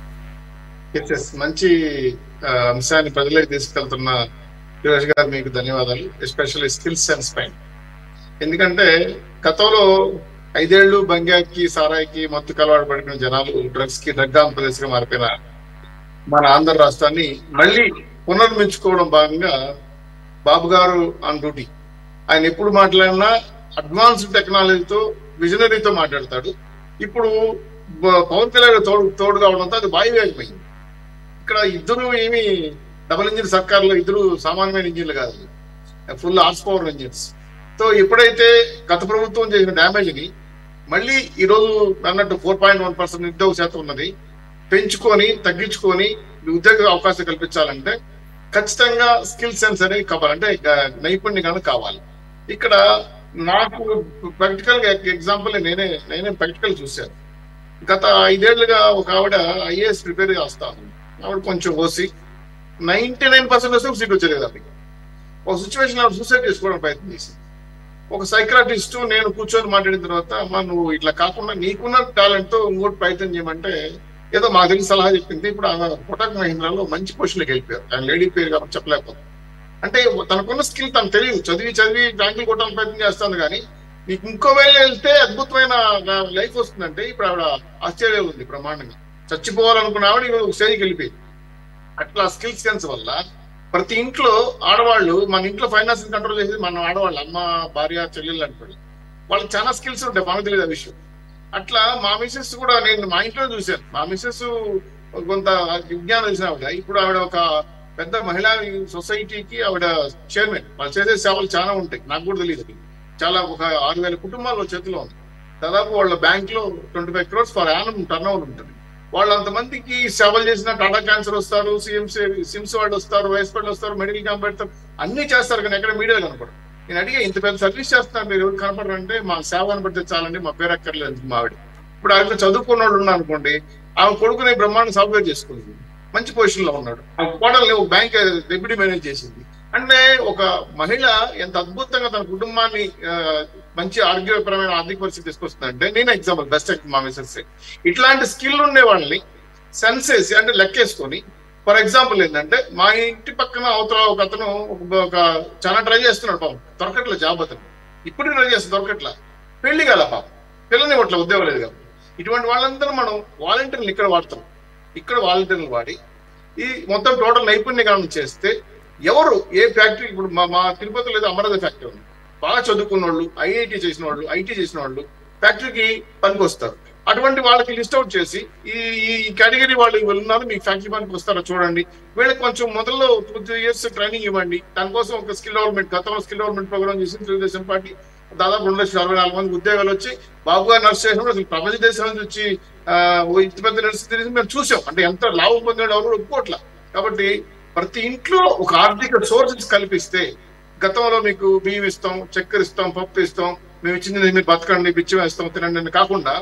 yes yes మంచి ఆ, అంశాన్ని ప్రజలకు తీసుకెళ్తున్న యువరాజ్ గారు మీకు ధన్యవాదాలు ఎస్పెషల్లీ స్కిల్స్ అండ్ స్పైన్ ఎందుకంటే గతంలో ఐదేళ్లు బంగాకి సారాయికి మత్తు కలవాడు పడిన జనాలు డ్రగ్స్ కి డ్రగ్ ఆంధ్రప్రదేశ్ గా మారిపోయిన మన ఆంధ్ర రాష్ట్రాన్ని మళ్ళీ పునర్మించుకోవడం భాగంగా బాబు గారు ఆన్ డ్యూటీ ఆయన ఎప్పుడు మాట్లాడినా అడ్వాన్స్డ్ టెక్నాలజీతో విజనరీతో మాట్లాడతాడు ఇప్పుడు బ- పవన్ కళ్యాణ్ తోడు తోడు కావడంతో అది వాయువేగమైంది ఇక్కడ ఇద్దరు ఏమి డబుల్ ఇంజిన్ సర్కార్లో ఇద్దరు సామాన్యమైన ఇంజిన్లు కాదు full horsepower engines so ఎప్పుడైతే గత ప్రభుత్వం చేసిన డ్యామేజ్ ని మళ్ళీ ఈ రోజు అన్నట్టు ఫోర్ పాయింట్ వన్ పర్సెంట్ ఉద్యోగ శాతం ఉన్నది పెంచుకొని తగ్గించుకొని ఉద్యోగ అవకాశం కల్పించాలంటే ఖచ్చితంగా స్కిల్ సెన్స్ అనేది కావాలి అంటే ఆ, నైపుణ్యం కనుక కావాలి ఇక్కడ నాకు ప్రాక్టికల్ గా ఎగ్జాంపుల్ నేనే నేనే ప్రాక్టికల్ చూశాను గత ఐదేళ్లుగా ఒక ఆవిడ ఐఏఎస్ ప్రిపేర్ చేస్తాను ఆవిడ కొంచెం ఓసి నైన్టీ నైన్ పర్సెంట్ వస్తే సీట్ వచ్చేది ఆవిడకి ఒక సిచ్యువేషన్ ఆవిడ సూసైడ్ చేసుకోవడానికి ప్రయత్నం చేసింది ఒక సైకరాటిస్ట్ నేను కూర్చొని మాట్లాడిన తర్వాత అమ్మా నువ్వు ఇట్లా కాకుండా నీకున్న టాలెంట్ తో ఇంకోటి ప్రయత్నం చేయమంటే ఏదో మాకు తెలిసి సలహా చెప్పింది ఇప్పుడు ఆమె కొటక్ మహీంద్రాలో మంచి పొజిషన్కి వెళ్ళిపోయారు ఆయన లేడీ పేరు కాబట్టి చెప్పలేకపోతుంది అంటే తనకున్న స్కిల్ తనకు తెలియదు చదివి చదివి ర్యాంకులు కొట్టాలని ప్రయత్నం చేస్తాను కానీ నీకు ఇంకో వేళ వెళ్తే అద్భుతమైన లైఫ్ వస్తుందంటే ఇప్పుడు ఆవిడ ఆస్ట్రేలియా ఉంది బ్రహ్మాండంగా చచ్చిపోవాలనుకున్న ఆవిడ ఇప్పుడు ఒక స్టేజ్కి వెళ్ళిపోయింది అట్లా స్కిల్ సెన్స్ వల్ల ప్రతి ఇంట్లో ఆడవాళ్ళు మన ఇంట్లో ఫైనాన్స్ కంట్రోల్ చేసేది మన ఆడవాళ్ళు అమ్మ భార్య చెల్లెళ్ళు అంటారు వాళ్ళకి చాలా స్కిల్స్ ఉంటాయి మనకు తెలియదు ఆ విషయం అట్లా మా మిసెస్ కూడా నేను మా ఇంట్లో చూశాను మా మిసెస్ కొంత విజ్ఞానం తెలిసిన ఆవిడ ఇప్పుడు ఆవిడ ఒక పెద్ద మహిళా సొసైటీకి ఆవిడ చైర్మన్ వాళ్ళు చేసే సేవలు చాలా ఉంటాయి నాకు కూడా తెలియదు చాలా ఒక ఆరు వేల కుటుంబాల చేతిలో ఉంది దాదాపు వాళ్ళ బ్యాంక్ లో twenty five crores for annum turnover ఉంటుంది వాళ్ళు అంతమందికి సేవలు చేసిన టాటా క్యాన్సర్ వస్తారు సిఎంస్ సిమ్స్ వాళ్ళు వస్తారు వైస్ వాళ్ళు వస్తారు మెడికల్ క్యాంప్ పెడతారు అన్ని చేస్తారు కానీ ఎక్కడ మీడియా కనపడరు నేను అడిగే ఇంత పెద్ద సర్వీస్ చేస్తున్నారు మీరు ఎవరు కనపడరు అంటే మా సేవ కనపడితే చాలండి మా పేరు అక్కర్లేదు మా ఆవిడ ఇప్పుడు ఆవిడ చదువుకున్న వాళ్ళు ఉన్నారు అనుకోండి ఆమె కొడుకునే బ్రహ్మాండం సాఫ్ట్వేర్ చేసుకుంది మంచి పొజిషన్ లో ఉన్నాడు ఆ కోడల్ని ఒక బ్యాంక్ డెప్యూటీ మేనేజ్ చేసింది అంటే ఒక మహిళ ఎంత అద్భుతంగా తన కుటుంబాన్ని ఆ, మంచి ఆరోగ్యపరమైన ఆర్థిక పరిస్థితి తీసుకొస్తుందంటే నేను ఎగ్జాంపుల్ బెస్ట్ మా మిసెస్ ఇట్లాంటి స్కిల్ ఉండే వాళ్ళని సెన్స్ వేసి అంటే లెక్కేసుకొని ఫర్ ఎగ్జాంపుల్ ఏంటంటే మా ఇంటి పక్కన అవతల ఒక అతను ఒక- ఒక చాలా ట్రై చేస్తున్నాడు పాపం దొరకట్లే జాబ్ అతను ఇప్పుడు ట్రై చేస్తే దొరకట్లా పెళ్లి కదా పాపం పిల్లని ఇవ్వట్లే ఉద్యోగం లేదు కాబట్టి ఇటువంటి వాళ్ళందరూ మనం వాలంటీర్లు ఇక్కడ వాడతాం ఇక్కడ వాలంటీర్లు వాడి ఈ మొత్తం టోటల్ నైపుణ్యగానం చేస్తే ఎవరు ఏ ఫ్యాక్టరీ ఇప్పుడు మా మా తిరుపతిలో ఏదో అమరావతి ఫ్యాక్టరీ ఉంది బాగా చదువుకున్న వాళ్ళు ఐఐటి చేసిన వాళ్ళు ఐటీ చేసిన వాళ్ళు ఫ్యాక్టరీకి పనికి వస్తారు అటువంటి వాళ్ళకి లిస్ట్ అవుట్ చేసి ఈ ఈ కేటగిరీ వాళ్ళు వీళ్ళు ఉన్నారు మీ ఫ్యాక్టరీ పనికి వస్తారో చూడండి వీళ్ళకి కొంచెం మొదల్లో టూ త్రీ ఇయర్స్ ట్రైనింగ్ ఇవ్వండి దానికోసం ఒక స్కిల్ డెవలప్మెంట్ గతంలో స్కిల్ డెవలప్మెంట్ ప్రోగ్రామ్ చేసి తెలుగుదేశం పార్టీ దాదాపు రెండు లక్షల అరవై నాలుగు మంది ఉద్యోగాలు వచ్చి బాబు గారు నర్స్ చేసినప్పుడు అసలు ప్రపంచ దేశం నుంచి వచ్చి ఆ, ఓ ఇంత పెద్ద నర్స్ తెలిసి మేము చూసాం అంటే ఎంత లాభం పొందాడు ఎవరు ఒప్పుకోట్ల కాబట్టి ప్రతి ఇంట్లో ఒక ఆర్థిక సోర్సెస్ కల్పిస్తే గతంలో మీకు బియ్యం ఇస్తాం చక్కెర ఇస్తాం పప్పు ఇస్తాం మేము ఇచ్చింది మీరు బతకండి బిచ్చం వేస్తాం తినండి అని కాకుండా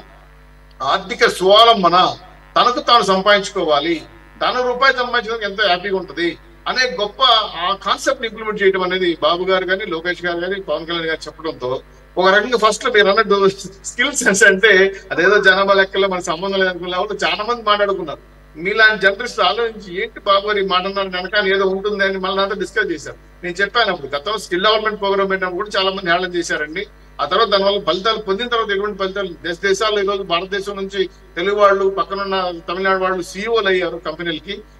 ఆర్థిక స్వాలంబన తనకు తాను సంపాదించుకోవాలి తన రూపాయి సంపాదించడానికి ఎంతో హ్యాపీగా ఉంటది అనే గొప్ప ఆ కాన్సెప్ట్ ఇంప్లిమెంట్ చేయడం అనేది బాబు గారు కానీ లోకేష్ గారు కానీ పవన్ కళ్యాణ్ గారు చెప్పడంతో ఒక రకంగా ఫస్ట్ మీరు అన్నట్టు స్కిల్ సెన్స్ అంటే అదేదో జనాభా లెక్కలో మన సంబంధం లేదనుకున్న వాళ్ళు చాలా మంది మాట్లాడుకున్నారు మీలాంటి జర్నలిస్ట్ ఆలోచించి ఏంటి బాబు గారు ఈ మాట అన్నారు వెనకాల ఏదో ఉంటుంది అని మళ్ళీ నాతో డిస్కస్ చేశారు నేను చెప్పాను అప్పుడు గతంలో స్కిల్ డెవలప్మెంట్ ప్రోగ్రామ్ పెట్టినప్పుడు కూడా చాలా మంది హేళన చేశారండి ఆ తర్వాత దానివల్ల ఫలితాలు పొందిన తర్వాత ఎటువంటి ఫలితాలు దేశ దేశాల్లో ఈ రోజు భారతదేశం నుంచి తెలుగు వాళ్ళు పక్కనున్న తమిళనాడు వాళ్ళు సీఈఓలు అయ్యారు కంపెనీలకి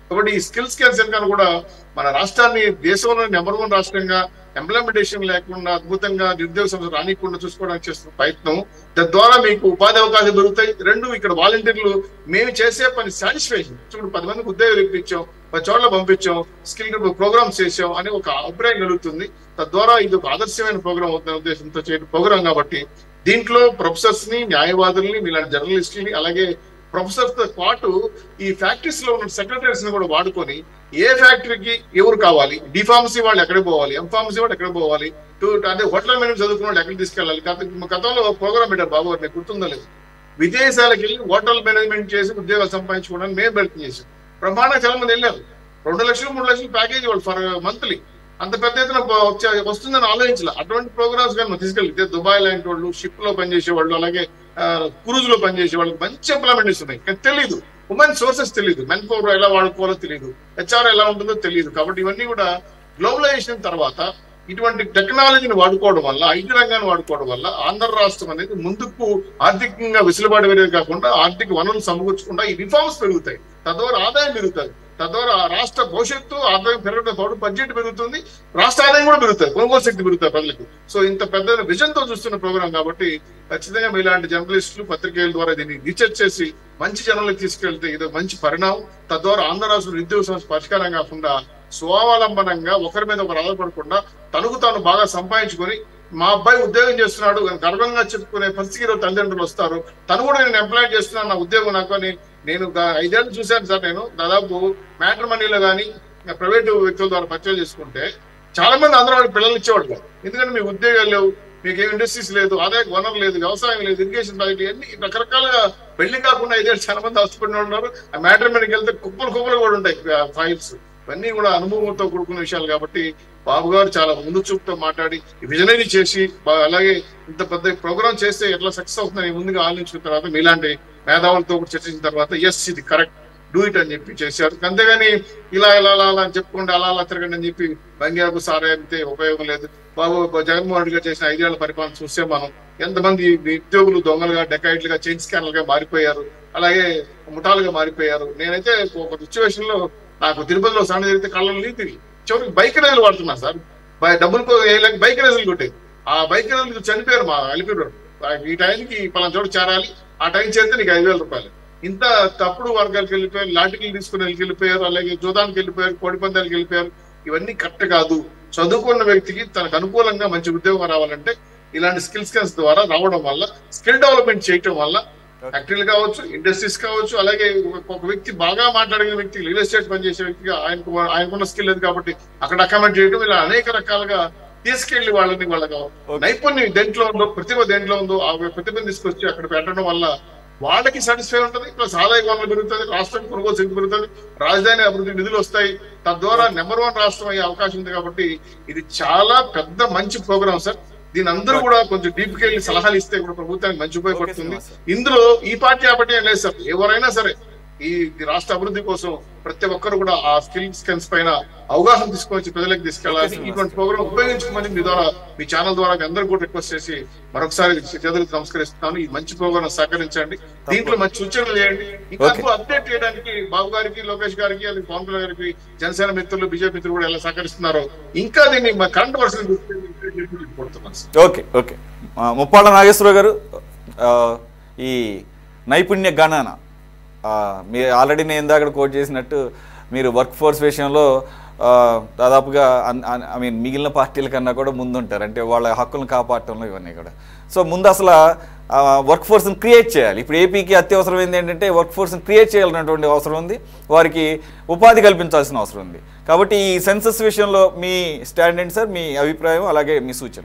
కాబట్టి ఈ స్కిల్స్ క్యాన్సర్ కూడా మన రాష్ట్రాన్ని దేశంలో నెంబర్ వన్ రాష్ట్రంగా ఎంప్లాయ్మెంటేషన్ లేకుండా అద్భుతంగా నిరుద్యోగ సంస్థ రానికుండా చూసుకోవడానికి చేస్తున్న ప్రయత్నం తద్వారా మీకు ఉపాధి అవకాశాలు దొరుకుతాయి రెండు ఇక్కడ వాలంటీర్లు మేము చేసే పని సాటిస్ఫాక్షన్ చూడు పది మందికి ఉద్యోగాలు ఇప్పించాం పది చోట్ల పంపించాం స్కిల్ ప్రోగ్రామ్స్ చేసాం అని ఒక అభిప్రాయం కలుగుతుంది తద్వారా ఇది ఒక ఆదర్శమైన ప్రోగ్రామ్ అవుతున్న ఉద్దేశంతో చేయడం ప్రోగ్రామ్ కాబట్టి దీంట్లో ప్రొఫెసర్స్ ని న్యాయవాదుల్ని మీలాంటి జర్నలిస్టుల్ని అలాగే ప్రొఫెసర్స్ తో పాటు ఈ ఫ్యాక్టరీస్ లో ఉన్న సెక్రటరీస్ ని కూడా వాడుకొని ఏ ఫ్యాక్టరీకి ఎవరు కావాలి డిఫార్మసీ వాళ్ళు ఎక్కడ పోవాలి ఎంఫార్మసీ వాళ్ళు ఎక్కడ పోవాలి టు అంటే హోటల్ మేనేజ్ చదువుకున్న వాళ్ళు ఎక్కడ తీసుకెళ్ళాలి గత- గతంలో ప్రోగ్రామ్ పెట్టారు బాబు గారు మీకు గుర్తుందో లేదు విదేశాలకు వెళ్ళి హోటల్ మేనేజ్మెంట్ చేసి ఉద్యోగాలు సంపాదించుకోవడానికి మేము ప్రయత్నం చేసాం ప్రమాణంగా చాలా మంది వెళ్ళారు రెండు లక్షలు మూడు లక్షలు ప్యాకేజ్ వాళ్ళు ఫర్ మంత్లీ అంత పెద్ద ఎత్తున ప- వచ్చే- వస్తుందని ఆలోచించాలి అటువంటి ప్రోగ్రామ్స్ కానీ మనం తీసుకెళ్తే దుబాయ్ లాంటి వాళ్ళు షిప్ లో పనిచేసే వాళ్ళు అలాగే క్రూజ్ లో పనిచేసే వాళ్ళకి మంచి ఎంప్లాయ్మెంట్ ఇస్తున్నాయి కానీ తెలియదు ఉమెన్ సోర్సెస్ తెలియదు మెన్ పవర్ ఎలా వాడుకోవాలో తెలియదు హెచ్ఆర్ ఎలా ఉంటుందో తెలియదు కాబట్టి ఇవన్నీ కూడా గ్లోబలైజేషన్ తర్వాత ఇటువంటి టెక్నాలజీని వాడుకోవడం వల్ల ఐటీ రంగాన్ని వాడుకోవడం వల్ల ఆంధ్ర రాష్ట్రం అనేది ముందుకు ఆర్థికంగా వెసులుబాటు పెరిగే కాకుండా ఆర్థిక వనరులు సమకూర్చకుండా ఈ రిఫార్మ్స్ పెరుగుతాయి తద్వారా ఆదాయం పెరుగుతుంది తద్వారా ఆ రాష్ట్ర భవిష్యత్తు ఆదాయం పెరగడం పాటు బడ్జెట్ పెరుగుతుంది రాష్ట్ర ఆదాయం కూడా పెరుగుతుంది కొనుగోలు శక్తి పెరుగుతుంది ప్రజలకు సో ఇంత పెద్ద విజన్ తో చూస్తున్న ప్రోగ్రామ్ కాబట్టి ఖచ్చితంగా మీలాంటి జర్నలిస్టులు పత్రికల ద్వారా దీన్ని రీసెర్చ్ చేసి మంచి జనాలకు తీసుకెళ్తే ఇది ఒక మంచి పరిణామం తద్వారా ఆంధ్ర రాష్ట్ర నిరుద్యోగ సమస్య పరిష్కారం కాకుండా స్వావలంబనంగా ఒకరి మీద ఒకరు ఆధారపడకుండా తనకు తాను బాగా సంపాదించుకొని మా అబ్బాయి ఉద్యోగం చేస్తున్నాడు అని గర్వంగా చెప్పుకునే పరిస్థితికి ఈరోజు తల్లిదండ్రులు వస్తారు తను కూడా నేను ఎంప్లాయ్ చేస్తున్నాను నా ఉద్యోగం నాకు అని నేను గా- ఐదేళ్ళు చూశాను సార్ నేను దాదాపు మ్యాటర్ మనీలో కానీ ప్రైవేట్ వ్యక్తుల ద్వారా పర్చేజ్ చేసుకుంటే చాలా మంది అందరూ వాళ్ళకి పిల్లలు ఇచ్చేవాడు కాదు ఎందుకంటే మీకు ఉద్యోగాలు లేవు మీకు ఏం ఇండస్ట్రీస్ లేదు ఆదాయ వనరు లేదు వ్యవసాయం లేదు ఇరిగేషన్ ప్రాజెక్ట్ ఇవన్నీ రకరకాలుగా పెళ్లి కాకుండా ఐదేళ్ళు చాలా మంది అవసరపడిన ఉన్నారు ఆ మ్యాటర్ మనకి వెళ్తే కుప్పలు కుప్పలు కూడా ఉంటాయి ఫైల్స్ ఇవన్నీ కూడా అనుభవంతో కూడుకున్న విషయాలు కాబట్టి బాబు గారు చాలా ముందు చూపుతో మాట్లాడి విజనరీ చేసి బా- అలాగే ఇంత పెద్ద ప్రోగ్రామ్ చేస్తే ఎట్లా సక్సెస్ అవుతుందని ముందుగా ఆలోచించిన తర్వాత మీలాంటి మేధావులతో కూడా చర్చించిన తర్వాత ఎస్ ఇది కరెక్ట్ డూ ఇట్ అని చెప్పి చేశారు అంతేగాని ఇలా ఇలా అలా అలా అని చెప్పుకుంటే అలా అలా తిరగండి అని చెప్పి బంగారు సారే అంతే ఉపయోగం లేదు బాబు జగన్మోహన్ రెడ్డి గారు చేసిన ఐదేళ్ల పరిపాలన చూస్తే మనం ఎంతమంది ఉద్యోగులు దొంగలుగా డెకాయిట్లుగా చైన్ స్కానర్లుగా మారిపోయారు అలాగే ముఠాలుగా మారిపోయారు నేనైతే ఒక సిచ్యువేషన్ లో నాకు తిరుపతిలో సన్న జరిగితే కళ్ళలో నీళ్ళు తిరిగి చివరికి బైక్ రైలు వాడుతున్నా సార్ బై- డబ్బులు కో- వేయలేక బైక్ రైజులు కొట్టేది ఆ బైక్ రైలు చనిపోయారు మా అలిపిరి ఈ టైంకి పలానా చోటు చేరాలి ఆ టైం చేస్తే నీకు ఐదు వేల రూపాయలు ఇంత తప్పుడు వర్గాలకు వెళ్ళిపోయారు లాటికలు తీసుకుని వెళ్ళిపోయారు అలాగే జూదానికి వెళ్ళిపోయారు కోడి పందాలకు వెళ్ళిపోయారు ఇవన్నీ కరెక్ట్ కాదు చదువుకున్న వ్యక్తికి తనకు అనుకూలంగా మంచి ఉద్యోగం రావాలంటే ఇలాంటి స్కిల్ స్కిల్స్ ద్వారా రావడం వల్ల స్కిల్ డెవలప్మెంట్ చేయటం వల్ల ఫ్యాక్టరీలు కావచ్చు ఇండస్ట్రీస్ కావచ్చు అలాగే ఒక- ఒక వ్యక్తి బాగా మాట్లాడిన వ్యక్తి రియల్ ఎస్టేట్ పనిచేసే వ్యక్తిగా ఆయనకు ఆయనకున్న స్కిల్ లేదు కాబట్టి అక్కడ అకామిడేట్ చేయడం ఇలా అనేక రకాలుగా తీసుకెళ్లి వాళ్ళని వాళ్ళకి నైపుణ్యం దేంట్లో ఉందో ప్రతిభ దేంట్లో ఉందో ఆ ప్రతిభను తీసుకొచ్చి అక్కడ పెట్టడం వల్ల వాళ్ళకి సాటిస్ఫై ఉంటుంది ప్లస్ ఆదాయ వనరులు పెరుగుతుంది రాష్ట్రం కొనుగోలు శక్తి పెరుగుతుంది రాజధాని అభివృద్ధి నిధులు వస్తాయి తద్వారా నెంబర్ వన్ రాష్ట్రం అయ్యే అవకాశం ఉంది కాబట్టి ఇది చాలా పెద్ద మంచి ప్రోగ్రామ్ సార్ దీని అందరూ కూడా కొంచెం డీప్ కి వెళ్ళి సలహాలు ఇస్తే కూడా ప్రభుత్వానికి మంచి ఉపయోగపడుతుంది Okay, sir. ఇందులో ఈ పార్టీ ఆ పార్టీ ఏం లేదు సార్ ఎవరైనా సరే ఈ ఈ రాష్ట్ర అభివృద్ధి కోసం ప్రతి ఒక్కరు కూడా ఆ స్కిల్ స్కిల్స్ పైన అవగాహన తీసుకొచ్చి ప్రజలకు తీసుకెళ్లాలి Okay, sir. ఇటువంటి ప్రోగ్రామ్ ఉపయోగించుకోమని మీ ద్వారా మీ ఛానల్ ద్వారా మీ అందరూ కూడా రిక్వెస్ట్ చేసి మరొకసారి చేతులకు నమస్కరిస్తున్నాను ఈ మంచి ప్రోగ్రామ్ సహకరించండి దీంట్లో మంచి సూచనలు చేయండి ఇంకా Okay. అప్డేట్ చేయడానికి బాబు గారికి లోకేష్ గారికి అలాగే పవన్ కళ్యాణ్ గారికి జనసేన మిత్రులు బీజేపీ మిత్రులు కూడా ఎలా సహకరిస్తున్నారో ఇంకా దీన్ని మా కరెంట్ వర్షన్ కోరుతున్నాను సార్ ఓకే ఓకే ఆ, ముప్పాళ్ళ నాగేశ్వరరావు గారు ఆ, ఈ నైపుణ్య గణన ఆ, మీరు ఆల్రెడీ నేను ఇందాక కోట్ చేసినట్టు మీరు వర్క్ ఫోర్స్ విషయంలో ఆ, దాదాపుగా ఐ మీన్ మిగిలిన పార్టీల కన్నా కూడా ముందుంటారు అంటే వాళ్ళ హక్కులను కాపాడటంలో ఇవన్నీ కూడా సో ముందు అసలు వర్క్ ఫోర్స్ని క్రియేట్ చేయాలి ఇప్పుడు ఏపీకి అత్యవసరమైంది ఏంటంటే వర్క్ ఫోర్స్ని క్రియేట్ చేయాలన్నటువంటి అవసరం ఉంది వారికి ఉపాధి కల్పించాల్సిన అవసరం ఉంది కాబట్టి ఈ సెన్సస్ విషయంలో మీ స్టాండ్ ఏంటి సార్ మీ అభిప్రాయం అలాగే మీ సూచన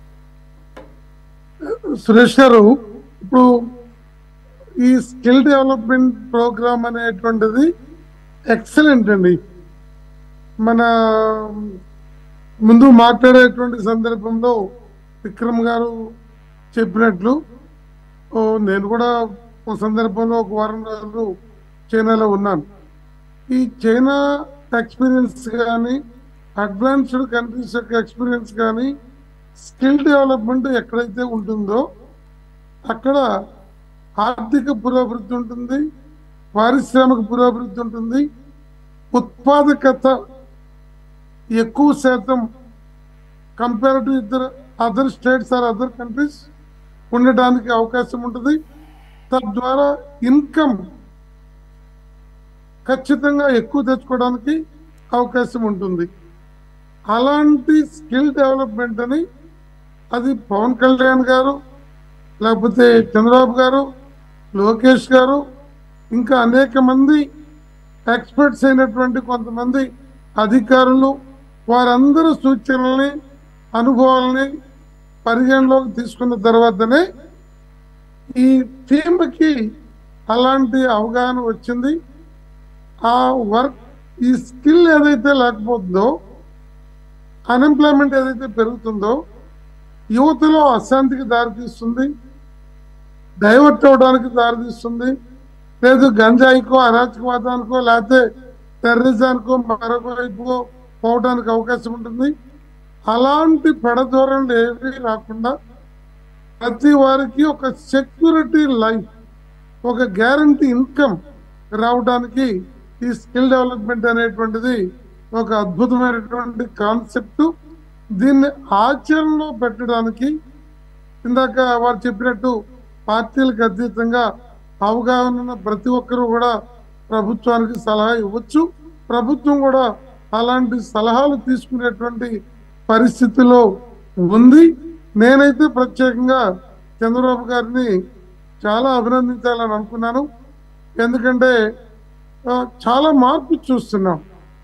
సురేష్ గారు ఇప్పుడు ఈ స్కిల్ డెవలప్మెంట్ ప్రోగ్రామ్ అనేటువంటిది ఎక్సలెంట్ అండి మన ముందు మాట్లాడేటువంటి సందర్భంలో విక్రమ్ గారు చెప్పినట్లు ఓ, నేను కూడా ఒక సందర్భంలో ఒక వారం రోజులు చైనాలో ఉన్నాను ఈ చైనా ఎక్స్పీరియన్స్ కానీ అడ్వాన్స్డ్ కంట్రీస్ యొక్క ఎక్స్పీరియన్స్ కానీ స్కిల్ డెవలప్మెంట్ ఎక్కడైతే ఉంటుందో అక్కడ ఆర్థిక పురోభివృద్ధి ఉంటుంది పారిశ్రామిక పురోభివృద్ధి ఉంటుంది ఉత్పాదకత ఎక్కువ శాతం కంపేర్ టు ఇద్దరు other states or other countries ఉండడానికి అవకాశం ఉంటుంది తద్వారా ఇన్కమ్ ఖచ్చితంగా ఎక్కువ తెచ్చుకోవడానికి అవకాశం ఉంటుంది అలాంటి స్కిల్ డెవలప్మెంట్ అని అది పవన్ కళ్యాణ్ గారు లేకపోతే చంద్రబాబు గారు లోకేష్ గారు ఇంకా అనేక మంది ఎక్స్పర్ట్స్ అయినటువంటి కొంతమంది అధికారులు వారందరూ సూచనల్ని అనుభవాలని పరిగణలోకి తీసుకున్న తర్వాతనే ఈ టీంకి అలాంటి అవగాహన వచ్చింది ఆ వర్క్ ఈ స్కిల్ ఏదైతే లేకపోతుందో అన్ఎంప్లాయ్మెంట్ ఏదైతే పెరుగుతుందో యువతలో అశాంతికి దారితీస్తుంది డైవర్ట్ అవడానికి దారితీస్తుంది లేదు గంజాయికో అరాచకవాదానికో లేకపోతే టెర్రరిజానికో మరొక వైపుకో పోవడానికి అవకాశం ఉంటుంది అలాంటి పెడధోరణులు ఏవి రాకుండా ప్రతి వారికి ఒక సెక్యూరిటీ లైఫ్ ఒక గ్యారంటీ ఇన్కమ్ రావడానికి ఈ స్కిల్ డెవలప్మెంట్ అనేటువంటిది ఒక అద్భుతమైనటువంటి కాన్సెప్ట్ దీన్ని ఆచరణలో పెట్టడానికి ఇందాక వారు చెప్పినట్టు పార్టీలకు అతీతంగా అవగాహన ఉన్న ప్రతి ఒక్కరూ కూడా ప్రభుత్వానికి సలహా ఇవ్వచ్చు ప్రభుత్వం కూడా అలాంటి సలహాలు తీసుకునేటువంటి పరిస్థితిలో ఉంది నేనైతే ప్రత్యేకంగా చంద్రబాబు గారిని చాలా అభినందించాలని అనుకున్నాను ఎందుకంటే ఆ, చాలా మార్పు చూస్తున్నాం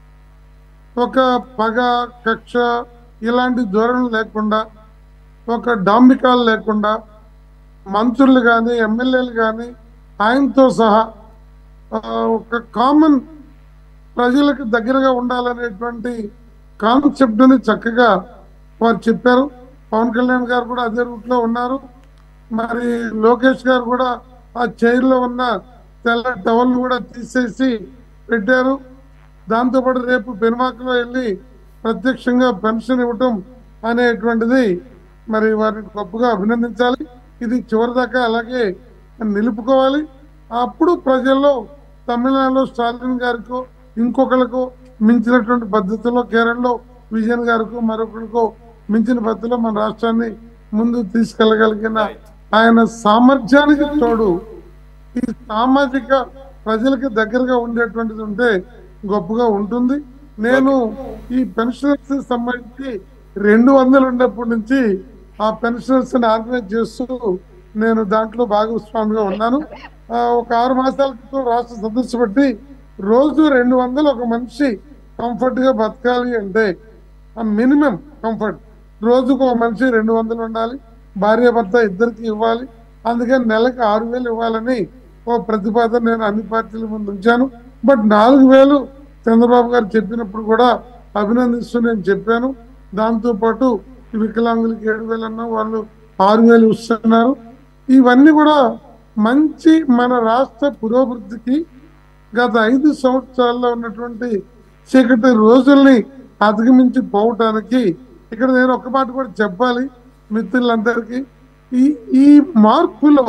ఒక పగ కక్ష ఇలాంటి ధోరణి లేకుండా ఒక డాంబికాలు లేకుండా మంత్రులు కానీ ఎమ్మెల్యేలు కానీ ఆయనతో సహా ఆ, ఒక కామన్ ప్రజలకు దగ్గరగా ఉండాలనేటువంటి కాన్సెప్ట్ని చక్కగా వారు చెప్పారు పవన్ కళ్యాణ్ గారు కూడా అదే రూట్ లో ఉన్నారు మరి లోకేష్ గారు కూడా ఆ చైర్ లో ఉన్న తెల్ల టవల్ కూడా తీసేసి పెట్టారు దాంతోపాటు రేపు పెనుమాకలో వెళ్ళి ప్రత్యక్షంగా పెన్షన్ ఇవ్వటం అనేటువంటిది మరి వారిని గొప్పగా అభినందించాలి ఇది చివరిదాకా అలాగే నిలుపుకోవాలి అప్పుడు ప్రజల్లో తమిళనాడులో స్టాలిన్ గారికో ఇంకొకరికో మించినటువంటి పద్ధతిలో కేరళలో విజయన్ గారికో మరొకరికో మించిన పద్ధతిలో మన రాష్ట్రాన్ని ముందు తీసుకెళ్లగలిగిన ఆయన సామర్థ్యానికి తోడు ఈ సామాజిక ప్రజలకి దగ్గరగా ఉండేటువంటిది ఉంటే గొప్పగా ఉంటుంది నేను ఈ పెన్షనర్స్ సంబంధించి రెండు వందలు ఉన్నప్పటి నుంచి ఆ పెన్షనర్స్ ఆర్గనైజ్ చేస్తూ నేను దాంట్లో భాగస్వామిగా ఉన్నాను ఆ, ఒక ఆరు మాసాల క్రితం రాష్ట్ర సదస్సు బట్టి రోజు రెండు వందలు ఒక మనిషి కంఫర్ట్ గా బతకాలి అంటే ఆ మినిమం కంఫర్ట్ రోజుకు ఒక మనిషి రెండు వందలు ఉండాలి భార్య భర్త ఇద్దరికి ఇవ్వాలి అందుకని నెలకు ఆరు వేలు ఇవ్వాలని ఓ ప్రతిపాదన నేను అన్ని పార్టీల ముందు ఉంచాను బట్ నాలుగు వేలు చంద్రబాబు గారు చెప్పినప్పుడు కూడా అభినందిస్తూ నేను చెప్పాను దాంతో పాటు ఈ వికలాంగులకి ఏడు వేలు అన్నా వాళ్ళు ఆరు వేలు ఇస్తున్నారు ఇవన్నీ కూడా మంచి మన రాష్ట్ర పురోభివృద్ధికి గత ఐదు సంవత్సరాల్లో ఉన్నటువంటి చీకటి రోజుల్ని అధిగమించి పోవటానికి ఇక్కడ నేను ఒక మాట కూడా చెప్పాలి మిత్రులందరికీ ఈ ఈ మార్పులో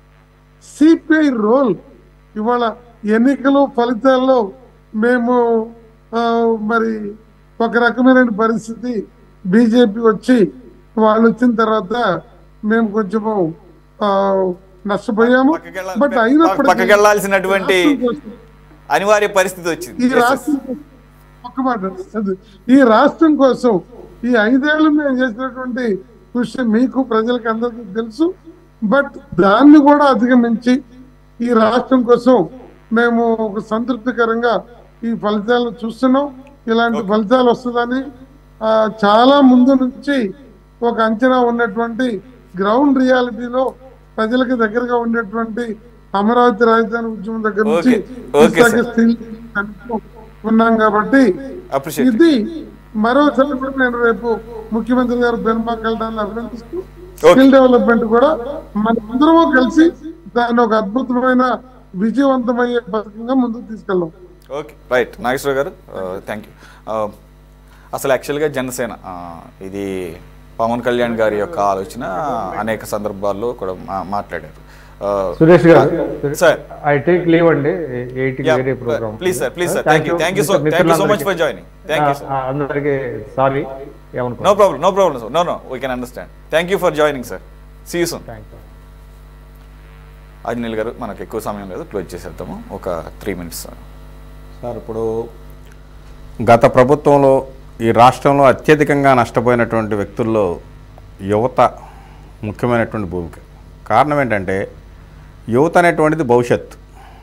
సిపిఐ రోల్ ఇవాళ ఎన్నికలు ఫలితాల్లో మేము ఆ, మరి ఒక రకమైన పరిస్థితి బీజేపీ వచ్చి వాళ్ళు వచ్చిన తర్వాత మేము కొంచెము ఆ, నష్టపోయాము పక్కకెళ్ళాలి. బట్ అయినప్పటికీ పక్కకెళ్ళాల్సినటువంటి రాష్ట్రం కోసం అనివార్య పరిస్థితి వచ్చింది ఈ రాష్ట్రం ఒక్క మాట అది. ఈ రాష్ట్రం కోసం ఈ ఐదేళ్లు మేము చేసినటువంటి కృషి మీకు ప్రజలకు అందరికీ తెలుసు బట్ దాన్ని కూడా అధిగమించి ఈ రాష్ట్రం కోసం మేము ఒక సంతృప్తికరంగా ఈ ఫలితాలను చూస్తున్నాం ఇలాంటి ఫలితాలు వస్తుందని ఆ, చాలా ముందు నుంచి ఒక అంచనా ఉన్నటువంటి గ్రౌండ్ రియాలిటీలో ప్రజలకు దగ్గరగా ఉండేటువంటి అమరావతి రాజధాని ఉద్యమం దగ్గర నుంచి Okay. Okay, Visakha sir. Steel కనుక్కో ఉన్నాం కాబట్టి అప్రిషియేట్ ఇది మరోసారి కూడా నేను రేపు ముఖ్యమంత్రి గారు బెన్మాక్ వెళ్ళడాన్ని అభినందిస్తూ Okay. స్కిల్ డెవలప్మెంట్ కూడా మనందరము కలిసి దాన్ని ఒక అద్భుతమైన విజయవంతమయ్యే పథకంగా ముందుకు తీసుకెళ్దాం ఓకే రైట్ నాగేశ్వర గారు థ్యాంక్ యూ అసలు యాక్చువల్గా జనసేన ఆ, ఇది పవన్ కళ్యాణ్ గారి యొక్క ఆలోచన అనేక సందర్భాల్లో కూడా మా- మాట్లాడారు సురేష్ గారు సార్ ఐ టేక్ లీవ్ అండి ఎయిట్ Yeah, వేరే ప్రోగ్రామ్ please, sir, please, sir. Thank you. Thank you so- thank you so much for joining. Thank you, sir. అందరికి సారీ నో ఏమనుకో problem no problem sir no no we can understand thank you for joining sir see you soon thank you అజ్నీల్ గారు మనకు ఎక్కువ సమయం లేదు close చేసేద్దాము ఒక త్రీ మినిట్స్ సార్ ఇప్పుడు గత ప్రభుత్వంలో ఈ రాష్ట్రంలో అత్యధికంగా నష్టపోయినటువంటి వ్యక్తుల్లో యువత ముఖ్యమైనటువంటి భూమిక కారణం ఏంటంటే యువత అనేటువంటిది భవిష్యత్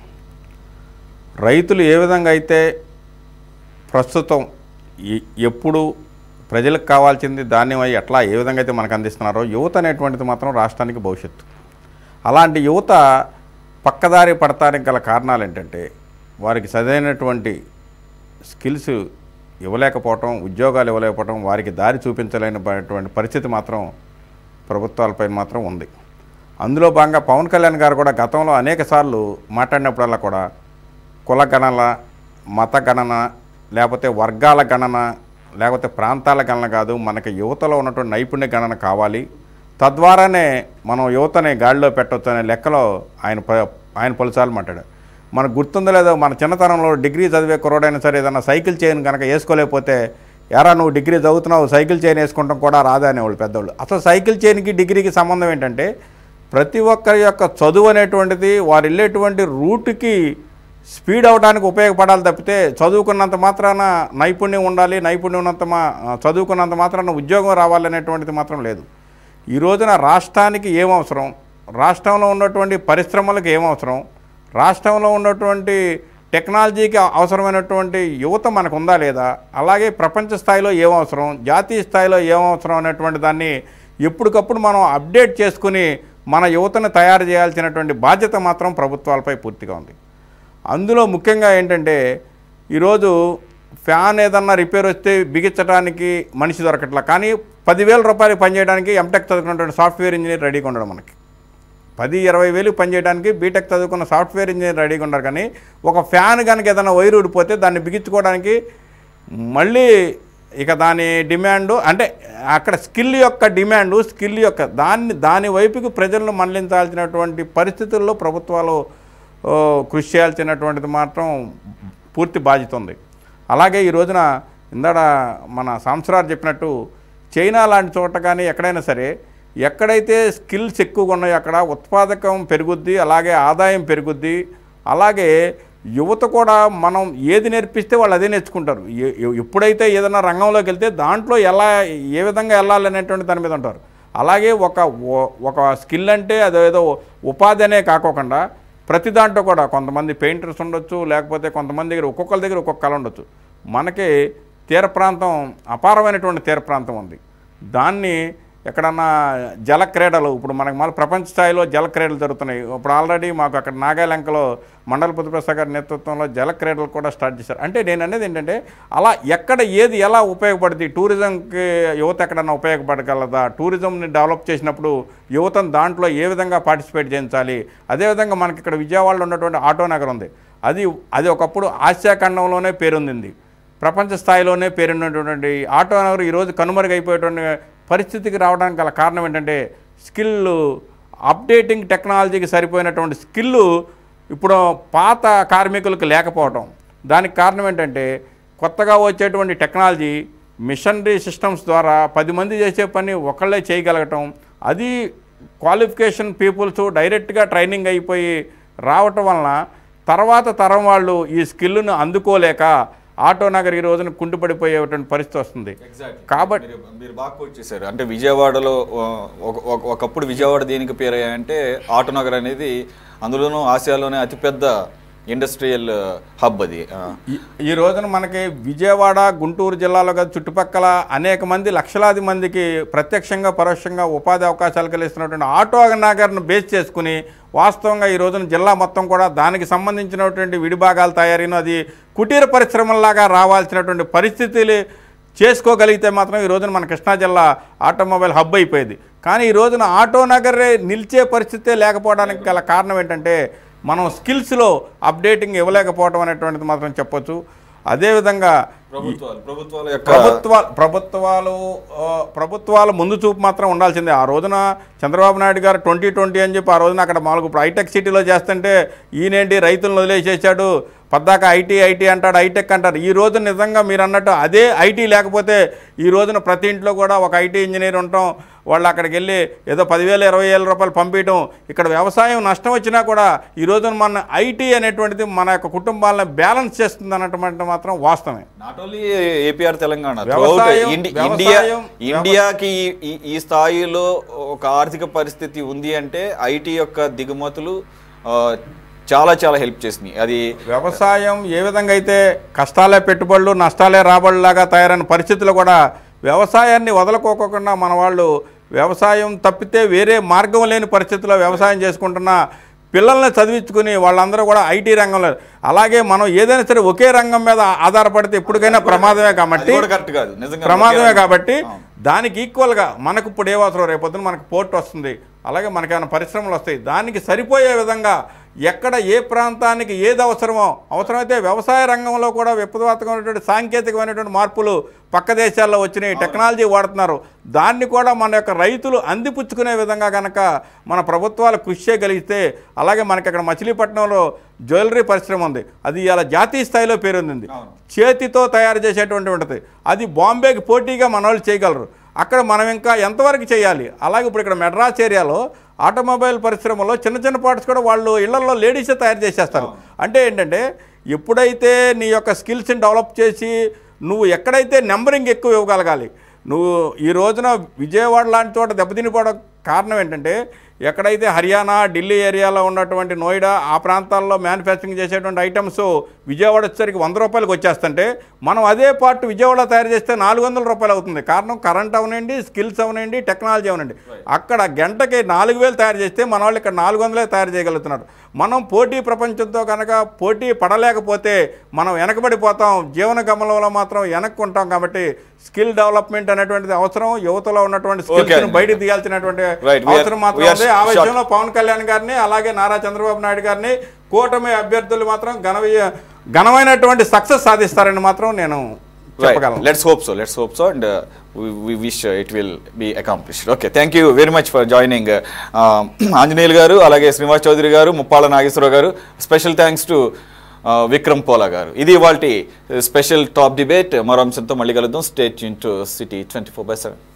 రైతులు ఏ విధంగా అయితే ప్రస్తుతం ఎ- ఎప్పుడు ప్రజలకు కావాల్సింది ధాన్యం అయ్యి ఎట్లా ఏ విధంగా అయితే మనకు అందిస్తున్నారో యువత అనేటువంటిది మాత్రం రాష్ట్రానికి భవిష్యత్తు అలాంటి యువత పక్కదారి పడతానికి గల కారణాలు ఏంటంటే వారికి సరైనటువంటి స్కిల్స్ ఇవ్వలేకపోవటం ఉద్యోగాలు ఇవ్వలేకపోవటం వారికి దారి చూపించలేనటువంటి పరిస్థితి మాత్రం ప్రభుత్వాలపై మాత్రం ఉంది అందులో భాగంగా పవన్ కళ్యాణ్ గారు కూడా గతంలో అనేక సార్లు మాట్లాడినప్పుడల్లా కూడా కుల గణన మత గణన లేకపోతే వర్గాల గణన లేకపోతే ప్రాంతాల గణన కాదు మనకి యువతలో ఉన్నటువంటి నైపుణ్య గణన కావాలి తద్వారానే మనం యువతని గాడిలో పెట్టవచ్చు అనే లెక్కలో ఆయన ప- ఆయన పలుసార్లు మాట్లాడారు మనకు గుర్తుందో లేదో మన చిన్నతనంలో డిగ్రీ చదివే కుర్రోడైనా సరే ఏదైనా సైకిల్ చైన్ కనుక వేసుకోలేకపోతే ఎరా నువ్వు డిగ్రీ చదువుతున్నావు సైకిల్ చైన్ వేసుకుంటాం కూడా రాదా అనేవాళ్ళు పెద్దవాళ్ళు అసలు సైకిల్ చైన్కి డిగ్రీకి సంబంధం ఏంటంటే ప్రతి ఒక్కరి యొక్క చదువు అనేటువంటిది వారు వెళ్ళేటువంటి రూట్కి స్పీడ్ అవడానికి ఉపయోగపడాలి తప్పితే చదువుకున్నంత మాత్రాన నైపుణ్యం ఉండాలి నైపుణ్యం ఉన్నంత మా చదువుకున్నంత మాత్రాన ఉద్యోగం రావాలనేటువంటిది మాత్రం లేదు ఈ రోజున రాష్ట్రానికి ఏం అవసరం రాష్ట్రంలో ఉన్నటువంటి పరిశ్రమలకు ఏం అవసరం రాష్ట్రంలో ఉన్నటువంటి టెక్నాలజీకి అవసరమైనటువంటి యువత మనకు ఉందా లేదా అలాగే ప్రపంచ స్థాయిలో ఏం అవసరం జాతీయ స్థాయిలో ఏం అవసరం అనేటువంటి దాన్ని ఎప్పటికప్పుడు మనం అప్డేట్ చేసుకుని మన యువతను తయారు చేయాల్సినటువంటి బాధ్యత మాత్రం ప్రభుత్వాలపై పూర్తిగా ఉంది అందులో ముఖ్యంగా ఏంటంటే ఈరోజు ఫ్యాన్ ఏదన్నా రిపేర్ వస్తే బిగించడానికి మనిషి దొరకట్లా కానీ పదివేల రూపాయలు పనిచేయడానికి ఎంటెక్ చదువుకున్నటువంటి సాఫ్ట్వేర్ ఇంజనీర్ రెడీగా ఉండడం మనకి పది ఇరవై వేలు పనిచేయడానికి బీటెక్ చదువుకున్న సాఫ్ట్వేర్ ఇంజనీర్ రెడీగా ఉన్నారు కానీ ఒక ఫ్యాన్ కనుక ఏదైనా వైర్ ఊడిపోతే దాన్ని బిగించుకోవడానికి మళ్ళీ ఇక దాని డిమాండ్ అంటే అక్కడ స్కిల్ యొక్క డిమాండ్ స్కిల్ యొక్క దాన్ని దాని వైపుకి ప్రజలను మళ్లించాల్సినటువంటి పరిస్థితుల్లో ప్రభుత్వాలు ఓ, కృషి చేయాల్సినటువంటిది మాత్రం పూర్తి బాధ్యత ఉంది అలాగే ఈ రోజున ఇందాడ మన సంవత్సరాలు చెప్పినట్టు చైనా లాంటి చోట కానీ ఎక్కడైనా సరే ఎక్కడైతే స్కిల్స్ ఎక్కువగా ఉన్నాయో అక్కడ ఉత్పాదకం పెరుగుద్ది అలాగే ఆదాయం పెరుగుద్ది అలాగే యువత కూడా మనం ఏది నేర్పిస్తే వాళ్ళు అదే నేర్చుకుంటారు ఎ- ఎ- ఎప్పుడైతే ఏదైనా రంగంలోకి వెళ్తే దాంట్లో ఎలా ఏ విధంగా వెళ్ళాలనేటువంటి దాని మీద ఉంటారు అలాగే ఒక ఓ- ఒక స్కిల్ అంటే అదేదో ఉపాధి అనే కాకోకుండా ప్రతి దాంట్లో కూడా కొంతమంది పెయింటర్స్ ఉండొచ్చు లేకపోతే కొంతమంది దగ్గర ఒక్కొక్కరి దగ్గర ఒక్కొక్క కళ ఉండొచ్చు మనకి తీర ప్రాంతం అపారమైనటువంటి తీర ప్రాంతం ఉంది దాన్ని ఎక్కడన్నా జల క్రీడలు ఇప్పుడు మనకు మళ్ళీ ప్రపంచ స్థాయిలో జల క్రీడలు జరుగుతున్నాయి ఇప్పుడు ఆల్రెడీ మాకు అక్కడ నాగాలంకలో మండల పుత్రప్రసాద్ గారి నేతృత్వంలో జల క్రీడలు కూడా స్టార్ట్ చేశారు అంటే నేను అనేది ఏంటంటే అలా ఎక్కడ ఏది ఎలా ఉపయోగపడుతుంది టూరిజంకి యువత ఎక్కడన్నా ఉపయోగపడగలదా టూరిజంని డెవలప్ చేసినప్పుడు యువతను దాంట్లో ఏ విధంగా పార్టిసిపేట్ చేయించాలి అదేవిధంగా మనకి ఇక్కడ విజయవాడలో ఉన్నటువంటి ఆటో నగర్ ఉంది అది అది ఒకప్పుడు ఆసియా ఖండంలోనే పేరొందింది ప్రపంచ స్థాయిలోనే పేరున్నటువంటి ఆటో నగర్ ఈరోజు కనుమరుగైపోయేటువంటి పరిస్థితికి రావడానికి గల కారణం ఏంటంటే స్కిల్ అప్డేటింగ్ టెక్నాలజీకి సరిపోయినటువంటి స్కిల్ ఇప్పుడు పాత కార్మికులకు లేకపోవడం దానికి కారణం ఏంటంటే కొత్తగా వచ్చేటువంటి టెక్నాలజీ మిషనరీ సిస్టమ్స్ ద్వారా పది మంది చేసే పని ఒకళ్ళే చేయగలగటం అది క్వాలిఫికేషన్ పీపుల్స్ డైరెక్ట్గా ట్రైనింగ్ అయిపోయి రావటం వలన తర్వాత తరం వాళ్ళు ఈ స్కిల్ను అందుకోలేక ఆటో నగర్ ఈ రోజున కుంటుపడిపోయేటువంటి పరిస్థితి వస్తుంది కాబట్టి మీరు మీరు బాగా కోట్ చేశారు అంటే విజయవాడలో ఆ, ఒక- ఒక- ఒకప్పుడు విజయవాడ దేనికి పేరయ్యాయంటే ఆటోనగర్ అనేది అందులోనూ ఆసియాలోనే అతిపెద్ద ఇండస్ట్రియల్ హబ్ అది ఆ, ఈ- ఈ రోజున మనకి విజయవాడ గుంటూరు జిల్లాలో కాదు చుట్టుపక్కల అనేక మంది లక్షలాది మందికి ప్రత్యక్షంగా పరోక్షంగా ఉపాధి అవకాశాలు కలిగిస్తున్నటువంటి ఆటో నగర్ను బేస్ చేసుకుని వాస్తవంగా ఈ రోజున జిల్లా మొత్తం కూడా దానికి సంబంధించినటువంటి విడిభాగాల తయారీను అది కుటీర పరిశ్రమలాగా రావాల్సినటువంటి పరిస్థితులు చేసుకోగలిగితే మాత్రం ఈ రోజున మన కృష్ణా జిల్లా ఆటోమొబైల్ హబ్ అయిపోయేది కానీ ఈ రోజున ఆటో నగరే నిలిచే పరిస్థితే లేకపోవడానికి గల కారణం ఏంటంటే మనం స్కిల్స్లో అప్డేటింగ్ ఇవ్వలేకపోవడం అనేటువంటిది మాత్రం చెప్పొచ్చు అదేవిధంగా ప్రభుత్వాలు ప్రభుత్వాల యొక్క ప్రభుత్వ ప్రభుత్వాలు ఆ, ప్రభుత్వాలు ముందు చూపు మాత్రం ఉండాల్సిందే ఆ రోజున చంద్రబాబు నాయుడు గారు ట్వంటీ ట్వంటీ అని చెప్పి ఆ రోజున అక్కడ మామూలుగా ఇప్పుడు హైటెక్ సిటీలో చేస్తుంటే ఈయనేంటి రైతులను వదిలేసేసాడు పద్దాక ఐటీ ఐటీ అంటాడు హైటెక్ అంటారు ఈ రోజు నిజంగా మీరు అన్నట్టు అదే ఐటీ లేకపోతే ఈ రోజున ప్రతి ఇంట్లో కూడా ఒక ఐటీ ఇంజనీర్ ఉండటం వాళ్ళు అక్కడికి వెళ్ళి ఏదో పదివేలు ఇరవై వేల రూపాయలు పంపించడం ఇక్కడ వ్యవసాయం నష్టం వచ్చినా కూడా ఈ రోజున మన ఐటీ అనేటువంటిది మన యొక్క కుటుంబాలను బ్యాలెన్స్ చేస్తుంది అన్నటువంటి మాత్రం వాస్తవమే నాట్ ఓన్లీ ఏపీఆర్ తెలంగాణ వ్యవసాయం- ఇండి- వ్యవసాయం- ఇండియా వ్యవ- ఇండియాకి ఈ- ఈ- ఈ స్థాయిలో ఒక ఆర్థిక పరిస్థితి ఉంది అంటే ఐటీ యొక్క దిగుమతులు ఆ, చాలా చాలా హెల్ప్ చేసినాయి అది వ్యవసాయం ఏ విధంగా అయితే కష్టాలే పెట్టుబడులు నష్టాలే రాబడిలాగా తయారైన పరిస్థితులు కూడా వ్యవసాయాన్ని వదలుకోకుండా మన వాళ్ళు వ్యవసాయం తప్పితే వేరే మార్గం లేని పరిస్థితుల్లో వ్యవసాయం చేసుకుంటున్న పిల్లల్ని చదివించుకుని వాళ్ళందరూ కూడా ఐటీ రంగంలో అలాగే మనం ఏదైనా సరే ఒకే రంగం మీద ఆధారపడితే ఎప్పటికైనా ప్రమాదమే అది కాబట్టి కూడా కరెక్ట్ కాదు నిజంగా ప్రమాదమే కాబట్టి అవును. దానికి ఈక్వల్గా మనకు ఇప్పుడు ఏ అవసరం రేపొద్దున మనకు పోర్ట్ వస్తుంది అలాగే మనకేమైనా పరిశ్రమలు వస్తాయి దానికి సరిపోయే విధంగా ఎక్కడ ఏ ప్రాంతానికి ఏది అవసరమో అవసరమైతే వ్యవసాయ రంగంలో కూడా విప్లవాత్మకమైనటువంటి సాంకేతికమైనటువంటి మార్పులు పక్క దేశాల్లో వచ్చినాయి టెక్నాలజీ వాడుతున్నారు దాన్ని కూడా మన యొక్క రైతులు అందిపుచ్చుకునే విధంగా కనుక మన ప్రభుత్వాలు కృషి చేయగలిగితే అలాగే మనకి అక్కడ మచిలీపట్నంలో జ్యువెలరీ పరిశ్రమ ఉంది అది ఇలా జాతీయ స్థాయిలో పేరొందింది అవును. చేతితో తయారు చేసేటువంటి ఉంటుంది అది బాంబేకి పోటీగా మన వాళ్ళు చేయగలరు అక్కడ మనం ఇంకా ఎంతవరకు చేయాలి అలాగే ఇప్పుడు ఇక్కడ మెడ్రాస్ ఏరియాలో ఆటోమొబైల్ పరిశ్రమలో చిన్న చిన్న పార్ట్స్ కూడా వాళ్ళు ఇళ్లలో లేడీసే తయారు చేసేస్తారు అంటే ఏంటంటే ఎప్పుడైతే నీ యొక్క స్కిల్స్ని డెవలప్ చేసి నువ్వు ఎక్కడైతే నెంబరింగ్ ఎక్కువ ఇవ్వగలగాలి నువ్వు ఈ రోజున విజయవాడ లాంటి చోట దెబ్బతినిపోవడం కారణం ఏంటంటే ఎక్కడైతే హర్యానా ఢిల్లీ ఏరియాలో ఉన్నటువంటి నోయిడా ఆ ప్రాంతాల్లో మ్యానుఫ్యాక్చరింగ్ చేసేటువంటి ఐటమ్స్ విజయవాడ వచ్చేసరికి వంద రూపాయలకు వచ్చేస్తుంటే మనం అదే పార్ట్ విజయవాడలో తయారు చేస్తే నాలుగు వందల రూపాయలు అవుతుంది కారణం కరెంట్ అవనండి స్కిల్స్ అవనండి టెక్నాలజీ అవనండి అక్కడ గంటకి నాలుగు వేలు తయారు చేస్తే మన వాళ్ళు ఇక్కడ నాలుగు వందలే తయారు చేయగలుగుతున్నారు మనం పోటీ ప్రపంచంతో కనుక పోటీ పడలేకపోతే మనం వెనకబడిపోతాం జీవన గమనంలో మాత్రం వెనక్కుంటాం కాబట్టి స్కిల్ డెవలప్మెంట్ అనేటువంటిది అవసరం యువతలో ఉన్నటువంటి Okay. స్కిల్స్ బయటికి తీయాల్సినటువంటి Right. We are- అవసరం మాత్రం we are ఉంది ఆ short. విషయంలో పవన్ కళ్యాణ్ గారిని అలాగే నారా చంద్రబాబు నాయుడు గారిని కూటమి అభ్యర్థులు మాత్రం ఘన విజయ- ఘనమైనటువంటి సక్సెస్ సాధిస్తారని మాత్రం నేను చెప్పగలను let's hope so let's hope so and we wish it will be accomplished okay thank you very much for joining Anjaneyulu గారు అలాగే శ్రీనివాస్ చౌదరి గారు ముప్పాల నాగేశ్వరరావు గారు స్పెషల్ థ్యాంక్స్ టు విక్రమ్ పోలా గారు ఇది వాళ్ళ స్పెషల్ టాప్ డిబేట్ మరో అంశంతో మళ్ళీ కలుద్దాం state to city twenty four by seven